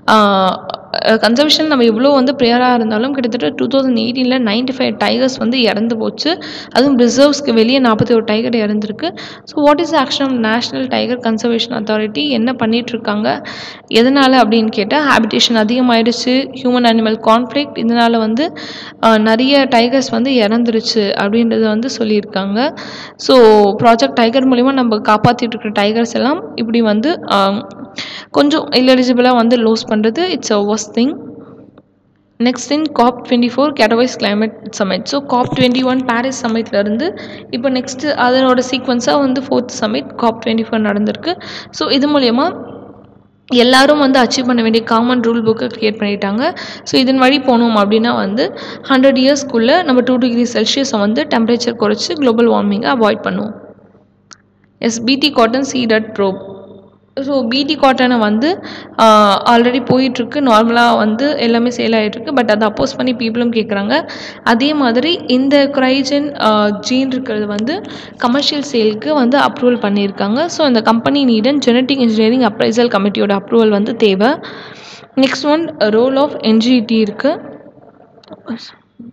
Speaker 1: கன்சர்வேஷன் நம்ம எவ்வளோ வந்து ப்ரேயராக இருந்தாலும் கிட்டத்தட்ட டூ தௌசண்ட் எயிட்டீனில் நைன்டி ஃபைவ் டைகர்ஸ் வந்து இறந்து போச்சு அதுவும் ரிசர்வ்ஸ்க்கு வெளியே நாற்பத்தி ஒரு டைகர் இறந்துருக்கு so what is action of national tiger conservation authority என்ன பண்ணிகிட்ருக்காங்க எதனால் அப்படின்னு கேட்டால் ஹேபிடேஷன் அதிகமாயிடுச்சு ஹியூமன் அனிமல் கான்ஃப்ளிக்ட் இதனால் வந்து நிறைய டைகர்ஸ் வந்து இறந்துருச்சு அப்படின்றத வந்து சொல்லியிருக்காங்க ஸோ ப்ராஜெக்ட் டைகர் மூலிமா நம்ம காப்பாற்றிட்டு இருக்கிற டைகர்ஸ் எல்லாம் இப்படி வந்து கொஞ்சம் இல்லெலிஜிபிளாக வந்து லூஸ் பண்ணுறது it's a worse thing next thing COP twenty four Katowice climate summit so COP twenty one Paris சமிட்லேருந்து இப்போ நெக்ஸ்ட்டு அதனோட சீக்வன்ஸாக வந்து fourth summit COP twenty four நடந்திருக்கு ஸோ இது மூலயமா எல்லாரும் வந்து அச்சீவ் பண்ண வேண்டிய காமன் ரூல் புக்கை க்ரியேட் பண்ணிட்டாங்க ஸோ இதன் வழி போனோம் அப்படின்னா வந்து ஹண்ட்ரட் இயர்ஸ்க்குள்ளே நம்ம டூ டிகிரி செல்சியஸை வந்து டெம்பரேச்சர் குறைச்சி குளோபல் வார்மிங்கை அவாய்ட் பண்ணுவோம் is BT cotton seeded probe so BT காட்டனை வந்து ஆல்ரெடி போயிட்டுருக்கு நார்மலாக வந்து எல்லாமே சேல் ஆகிட்டுருக்கு பட் அதை அப்போஸ் பண்ணி பீப்புளும் கேட்குறாங்க அதே மாதிரி இந்த க்ரைஜன் ஜீன் இருக்கிறது வந்து கமர்ஷியல் சேலுக்கு வந்து அப்ரூவல் பண்ணியிருக்காங்க ஸோ இந்த கம்பெனி நீடன் ஜெனட்டிக் இன்ஜினியரிங் அப்ரைசல் கமிட்டியோட அப்ரூவல் வந்து தேவை next one role of NGT இருக்குது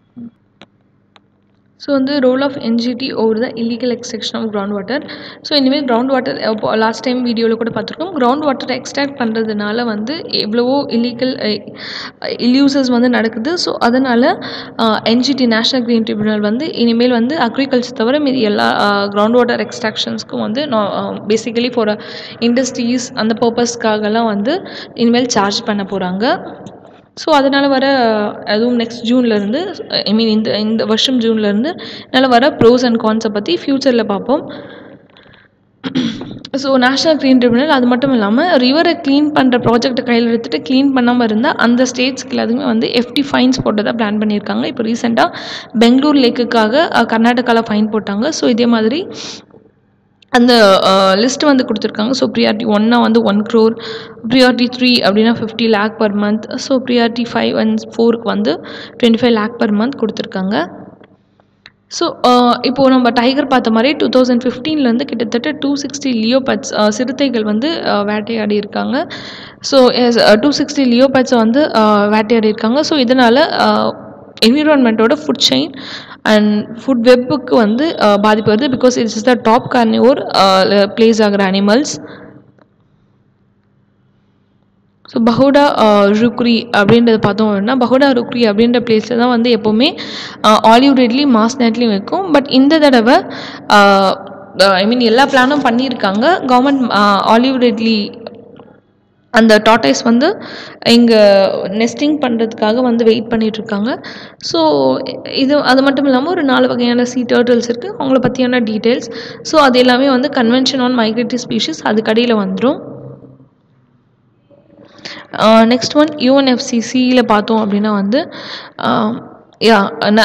Speaker 1: ஸோ வந்து role of NGT over the illegal extraction of ground water so இனிமேல் கிரவுண்ட் வாட்டர் லாஸ்ட் டைம் வீடியோவில் கூட பார்த்துருக்கோம் கிரவுண்ட் வாட்டரை எக்ஸ்ட்ராக்ட் பண்ணுறதுனால வந்து எவ்வளவோ இல்லீகல் இல்யூசஸ் வந்து நடக்குது ஸோ அதனால் என்ஜிடி நேஷ்னல் க்ரீன் ட்ரிபியூனல் வந்து இனிமேல் வந்து அக்ரிகல்ச்சர் தவிர மீதி எல்லா கிரவுண்ட் வாட்டர் எக்ஸ்ட்ராக்ஷன்ஸ்க்கும் வந்து பேசிக்கலி ஃபார் இண்டஸ்ட்ரீஸ் அந்த பர்பஸ்க்காகலாம் வந்து இனிமேல் சார்ஜ் பண்ண போகிறாங்க ஸோ அதனால் வர அதுவும் நெக்ஸ்ட் ஜூன்லேருந்து ஐ மீன் இந்த இந்த வருஷம் ஜூன்லேருந்து அதனால் வர ப்ரோஸ் அண்ட் கான்ஸை பற்றி ஃப்யூச்சரில் பார்ப்போம் ஸோ நேஷ்னல் க்ளீன் ட்ரிபியூனல் அது மட்டும் இல்லாமல் ரிவரை க்ளீன் பண்ணுற ப்ராஜெக்ட்டை கையில் எடுத்துகிட்டு க்ளீன் பண்ணாமல் இருந்தால் அந்த ஸ்டேட்ஸ்க்கு எல்லாத்துக்குமே வந்து எஃப்டி ஃபைன்ஸ் போட்டதாக பிளான் பண்ணியிருக்காங்க இப்போ ரீசெண்டாக பெங்களூர் லேக்குக்காக கர்நாடகாவில் ஃபைன் போட்டாங்க ஸோ இதே மாதிரி அந்த லிஸ்ட் வந்து கொடுத்துருக்காங்க ஸோ ப்ரியாரிட்டி ஒன்னா வந்து ஒன் க்ரோர் ப்ரியாரிட்டி த்ரீ அப்படின்னா fifty lakh per month so priority five and ஃபோருக்கு வந்து twenty five lakh per month கொடுத்துருக்காங்க ஸோ இப்போது நம்ம டைகர் பார்த்த மாதிரி டூ தௌசண்ட் ஃபிஃப்டீன்லேருந்து கிட்டத்தட்ட டூ சிக்ஸ்டி லியோபட்ஸ் சிறுத்தைகள் வந்து வேட்டையாடி இருக்காங்க ஸோ டூ சிக்ஸ்டி லியோபட்ஸை வந்து வேட்டையாடி இருக்காங்க ஸோ இதனால் என்விரான்மெண்ட்டோட ஃபுட் செயின் அண்ட் ஃபுட் வெப்புக்கு வந்து பாதிப்பு வருது because it's is the top carnivore place ஆகிற அனிமல்ஸ் ஸோ பஹோடா ருக்ரி அப்படின்றத பார்த்தோம் அப்படின்னா பஹோடா ருக்ரி அப்படின்ற பிளேஸில் தான் வந்து எப்போவுமே ஆலிவ் ரெட்லி மாஸ் நெட்லேயும் வைக்கும் பட் இந்த தடவை ஐ மீன் எல்லா பிளானும் பண்ணியிருக்காங்க கவர்மெண்ட் ஆலிவ் ரெட்லி அந்த டாட்டைஸ் வந்து இங்கே நெஸ்டிங் பண்ணுறதுக்காக வந்து வெயிட் பண்ணிகிட்ருக்காங்க ஸோ இது அது மட்டும் இல்லாமல் ஒரு நாலு வகையான சீ டர்ட்டில்ஸ் இருக்குது அவங்கள பற்றியான டீட்டெயில்ஸ் ஸோ அது எல்லாமே வந்து கன்வென்ஷன் ஆன் மைக்ரேட்டரி ஸ்பீஷிஸ் அதுக்கடியில் வந்துடும் நெக்ஸ்ட் ஒன் யூஎன்எஃப்சிசியில் பார்த்தோம் அப்படின்னா வந்து யா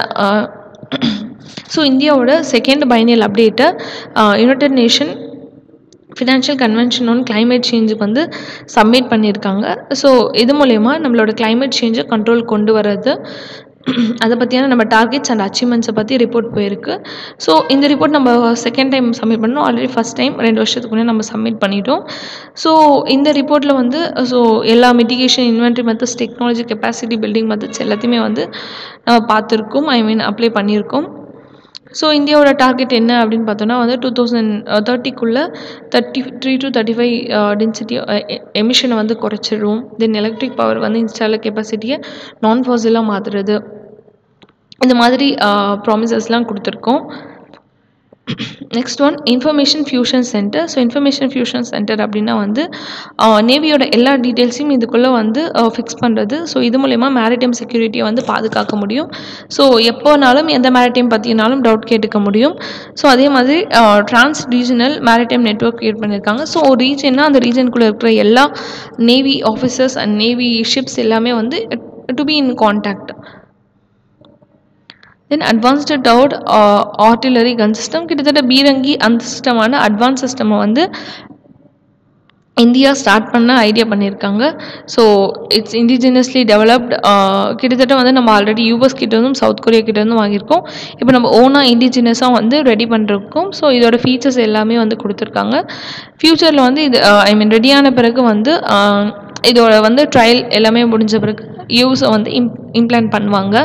Speaker 1: ஸோ இந்தியாவோட செகண்ட் பைனியல் அப்டேட்டை United Nation financial convention on climate சேஞ்சுக்கு வந்து சப்மிட் பண்ணியிருக்காங்க ஸோ இது மூலயமா நம்மளோட கிளைமேட் சேஞ்சை கண்ட்ரோல் கொண்டு வர்றது அதை பற்றியான நம்ம டார்கெட்ஸ் அண்ட் அச்சீவ்மெண்ட்ஸை பற்றி ரிப்போர்ட் போயிருக்கு ஸோ இந்த ரிப்போர்ட் நம்ம செகண்ட் டைம் சப்மிட் பண்ணோம் ஆல்ரெடி ஃபஸ்ட் டைம் ரெண்டு வருஷத்துக்கு முன்னே நம்ம சப்மிட் பண்ணிட்டோம் ஸோ இந்த ரிப்போர்ட்டில் வந்து ஸோ எல்லா mitigation inventory methods technology capacity building methods எல்லாத்தையுமே வந்து நம்ம பார்த்துருக்கோம் ஐ மீன் அப்ளை பண்ணியிருக்கோம் ஸோ இந்தியாவோட டார்கெட் என்ன அப்படின்னு பார்த்தோன்னா வந்து டூ தௌசண்ட் தேர்ட்டிக்குள்ளே thirty three to thirty five density எமிஷனை வந்து குறைச்சிரும் தென் எலக்ட்ரிக் பவர் வந்து இன்ஸ்டால கெப்பாசிட்டியை நான் ஃபாசிலாக மாற்றுறது இந்த மாதிரி ப்ராமிசஸ்லாம் கொடுத்துருக்கோம் next one information fusion centre so information fusion centre அப்படின்னா வந்து நேவியோட எல்லா டீட்டெயில்ஸையும் இதுக்குள்ளே வந்து ஃபிக்ஸ் பண்ணுறது ஸோ இது மூலயமா மேரிடைம் செக்யூரிட்டியை வந்து பாதுகாக்க முடியும் ஸோ எப்போனாலும் எந்த மேரிடைம் பற்றினாலும் டவுட் கேட்டுக்க முடியும் ஸோ அதே மாதிரி trans regional maritime network create பண்ணியிருக்காங்க ஸோ ஒரு ரீஜன்னா அந்த ரீஜனுக்குள்ளே இருக்கிற எல்லா navy officers and navy ships எல்லாமே வந்து to be in contact then advanced towed artillery gun system கிட்டத்தட்ட பீரங்கி அந்த சிஸ்டமான அட்வான்ஸ் சிஸ்டமை வந்து இந்தியா ஸ்டார்ட் பண்ண ஐடியா பண்ணியிருக்காங்க ஸோ இட்ஸ் இண்டிஜினியஸ்லி டெவலப்ட் கிட்டத்தட்ட வந்து நம்ம ஆல்ரெடி யூஎஸ் கிட்ட இருந்தும் சவுத் கொரியா கிட்ட இருந்தும் வாங்கியிருக்கோம் இப்போ நம்ம ஓனாக இண்டிஜினியஸாக வந்து ரெடி பண்ணுறோம் ஸோ இதோட ஃபீச்சர்ஸ் எல்லாமே வந்து கொடுத்துருக்காங்க ஃப்யூச்சரில் வந்து இது ஐ மீன் ரெடியான பிறகு வந்து இதோட வந்து ட்ரையல் எல்லாமே முடிஞ்ச பிறகு யூஸை வந்து இம் இம்ப்ளான்ட் பண்ணுவாங்க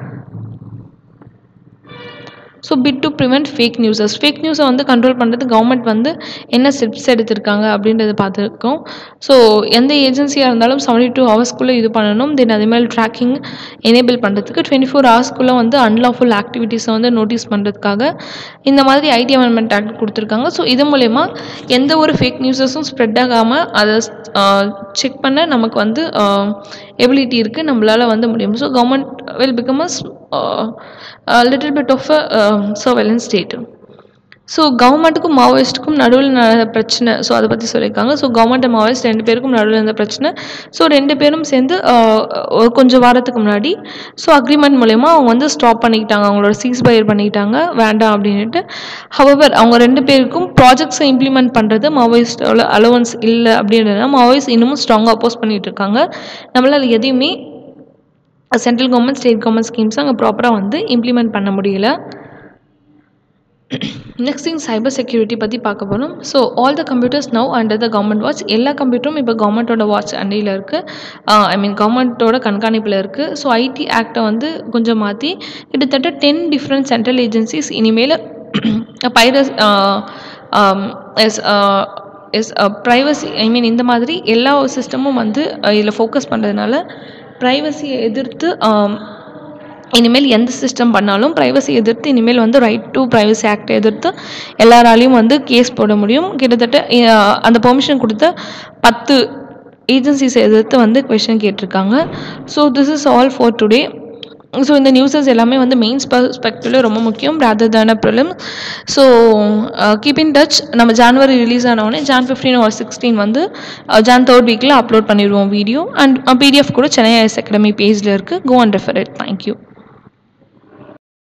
Speaker 1: so bit to prevent fake newses fake நியூஸை வந்து கண்ட்ரோல் பண்ணுறது கவர்மெண்ட் வந்து என்ன ஸ்டெப்ஸ் எடுத்திருக்காங்க அப்படின்றத பார்த்துருக்கோம் ஸோ எந்த ஏஜென்சியாக இருந்தாலும் செவன்டி டூ ஹவர்ஸ்க்குள்ளே இது பண்ணணும் தென் அதே மாதிரி ட்ராக்கிங் எனேபிள் பண்ணுறதுக்கு டுவெண்ட்டி ஃபோர் ஹவர்ஸ்க்குள்ளே வந்து அன்லாஃபுல் ஆக்டிவிட்டீஸை வந்து நோட்டீஸ் பண்ணுறதுக்காக இந்த மாதிரி ஐடி அமெண்ட்மெண்ட் ஆக்ட் கொடுத்துருக்காங்க ஸோ இது மூலயமா எந்த ஒரு ஃபேக் நியூஸஸும் ஸ்ப்ரெட் ஆகாமல் அதை செக் பண்ண நமக்கு வந்து எபிலிட்டி இருக்குது நம்மளால் வந்து முடியும் so government will become a little bit of a surveillance state so கவர்மெண்ட்டுக்கும் மாவோயிஸ்ட்டுக்கும் நடுவில் நடந்த பிரச்சனை ஸோ அதை பற்றி சொல்லியிருக்காங்க ஸோ கவர்மெண்ட் அண்ட் மாவோயிஸ்ட் ரெண்டு பேருக்கும் நடுவில் இருந்த பிரச்சனை ஸோ ரெண்டு பேரும் சேர்ந்து ஒரு கொஞ்சம் வாரத்துக்கு முன்னாடி ஸோ அக்ரிமெண்ட் மூலயமா அவங்க வந்து ஸ்டாப் பண்ணிக்கிட்டாங்க அவங்களோட சீஸ் பயர் பண்ணிக்கிட்டாங்க வேண்டாம் அப்படின்ட்டு ஹவவர் அவங்க ரெண்டு பேருக்கும் ப்ராஜெக்ட்ஸை இம்ப்ளிமெண்ட் பண்ணுறது மாவோயிஸ்டோட அலவன்ஸ் இல்லை அப்படின்றதுனா மாவோயிஸ்ட் இன்னமும் ஸ்ட்ராங்காக அப்போஸ் பண்ணிகிட்டு இருக்காங்க நம்மளால் எதையுமே central government state government schemes அங்கே ப்ராப்பராக வந்து இம்ப்ளிமெண்ட் பண்ண முடியல நெக்ஸ்ட் திங் சைபர் செக்யூரிட்டி பற்றி பார்க்க போகிறோம் so all the computers now under the government watch எல்லா கம்ப்யூட்டரும் இப்போ கவர்மெண்ட்டோட வாட்ச் அண்டையில் இருக்குது ஐ மீன் கவர்மெண்ட்டோட கண்காணிப்பில் இருக்குது ஸோ ஐடி ஆக்டை வந்து கொஞ்சம் மாற்றி கிட்டத்தட்ட டென் டிஃப்ரெண்ட் சென்ட்ரல் ஏஜென்சிஸ் இனிமேல் பைரஸ் எஸ் எஸ் ப்ரைவசி ஐ மீன் இந்த மாதிரி எல்லா சிஸ்டமும் வந்து இதில் ஃபோக்கஸ் பண்ணுறதுனால ப்ரைவசியை எதிர்த்து இனிமேல் எந்த சிஸ்டம் பண்ணாலும் ப்ரைவசி எதிர்த்து இனிமேல் வந்து ரைட் டு ப்ரைவசி ஆக்ட் எதிர்த்து எல்லாராலையும் வந்து கேஸ் போட முடியும் கிட்டத்தட்ட அந்த பெர்மிஷன் கொடுத்த பத்து ஏஜென்சிஸ் எதிர்த்து வந்து கொஷின் கேட்டிருக்காங்க so this is all for today so இந்த நியூஸஸ் எல்லாமே வந்து மெயின்ஸ் பர்ஸ்பெக்டிவில் ரொம்ப முக்கியம் rather than a prelim so keep in touch நம்ம ஜான்வரி ரிலீஸ் ஆனவுடனே ஜான் ஃபிஃப்டீன் ஒரு சிக்ஸ்டீன் வந்து ஜான் தேர்ட் வீக்கில் அப்லோட் பண்ணிடுவோம் வீடியோ அண்ட் பிடிஎஃப் கூட சென்னை ஐஎஸ் அகாடமி பேஜில் இருக்குது go and refer it thank you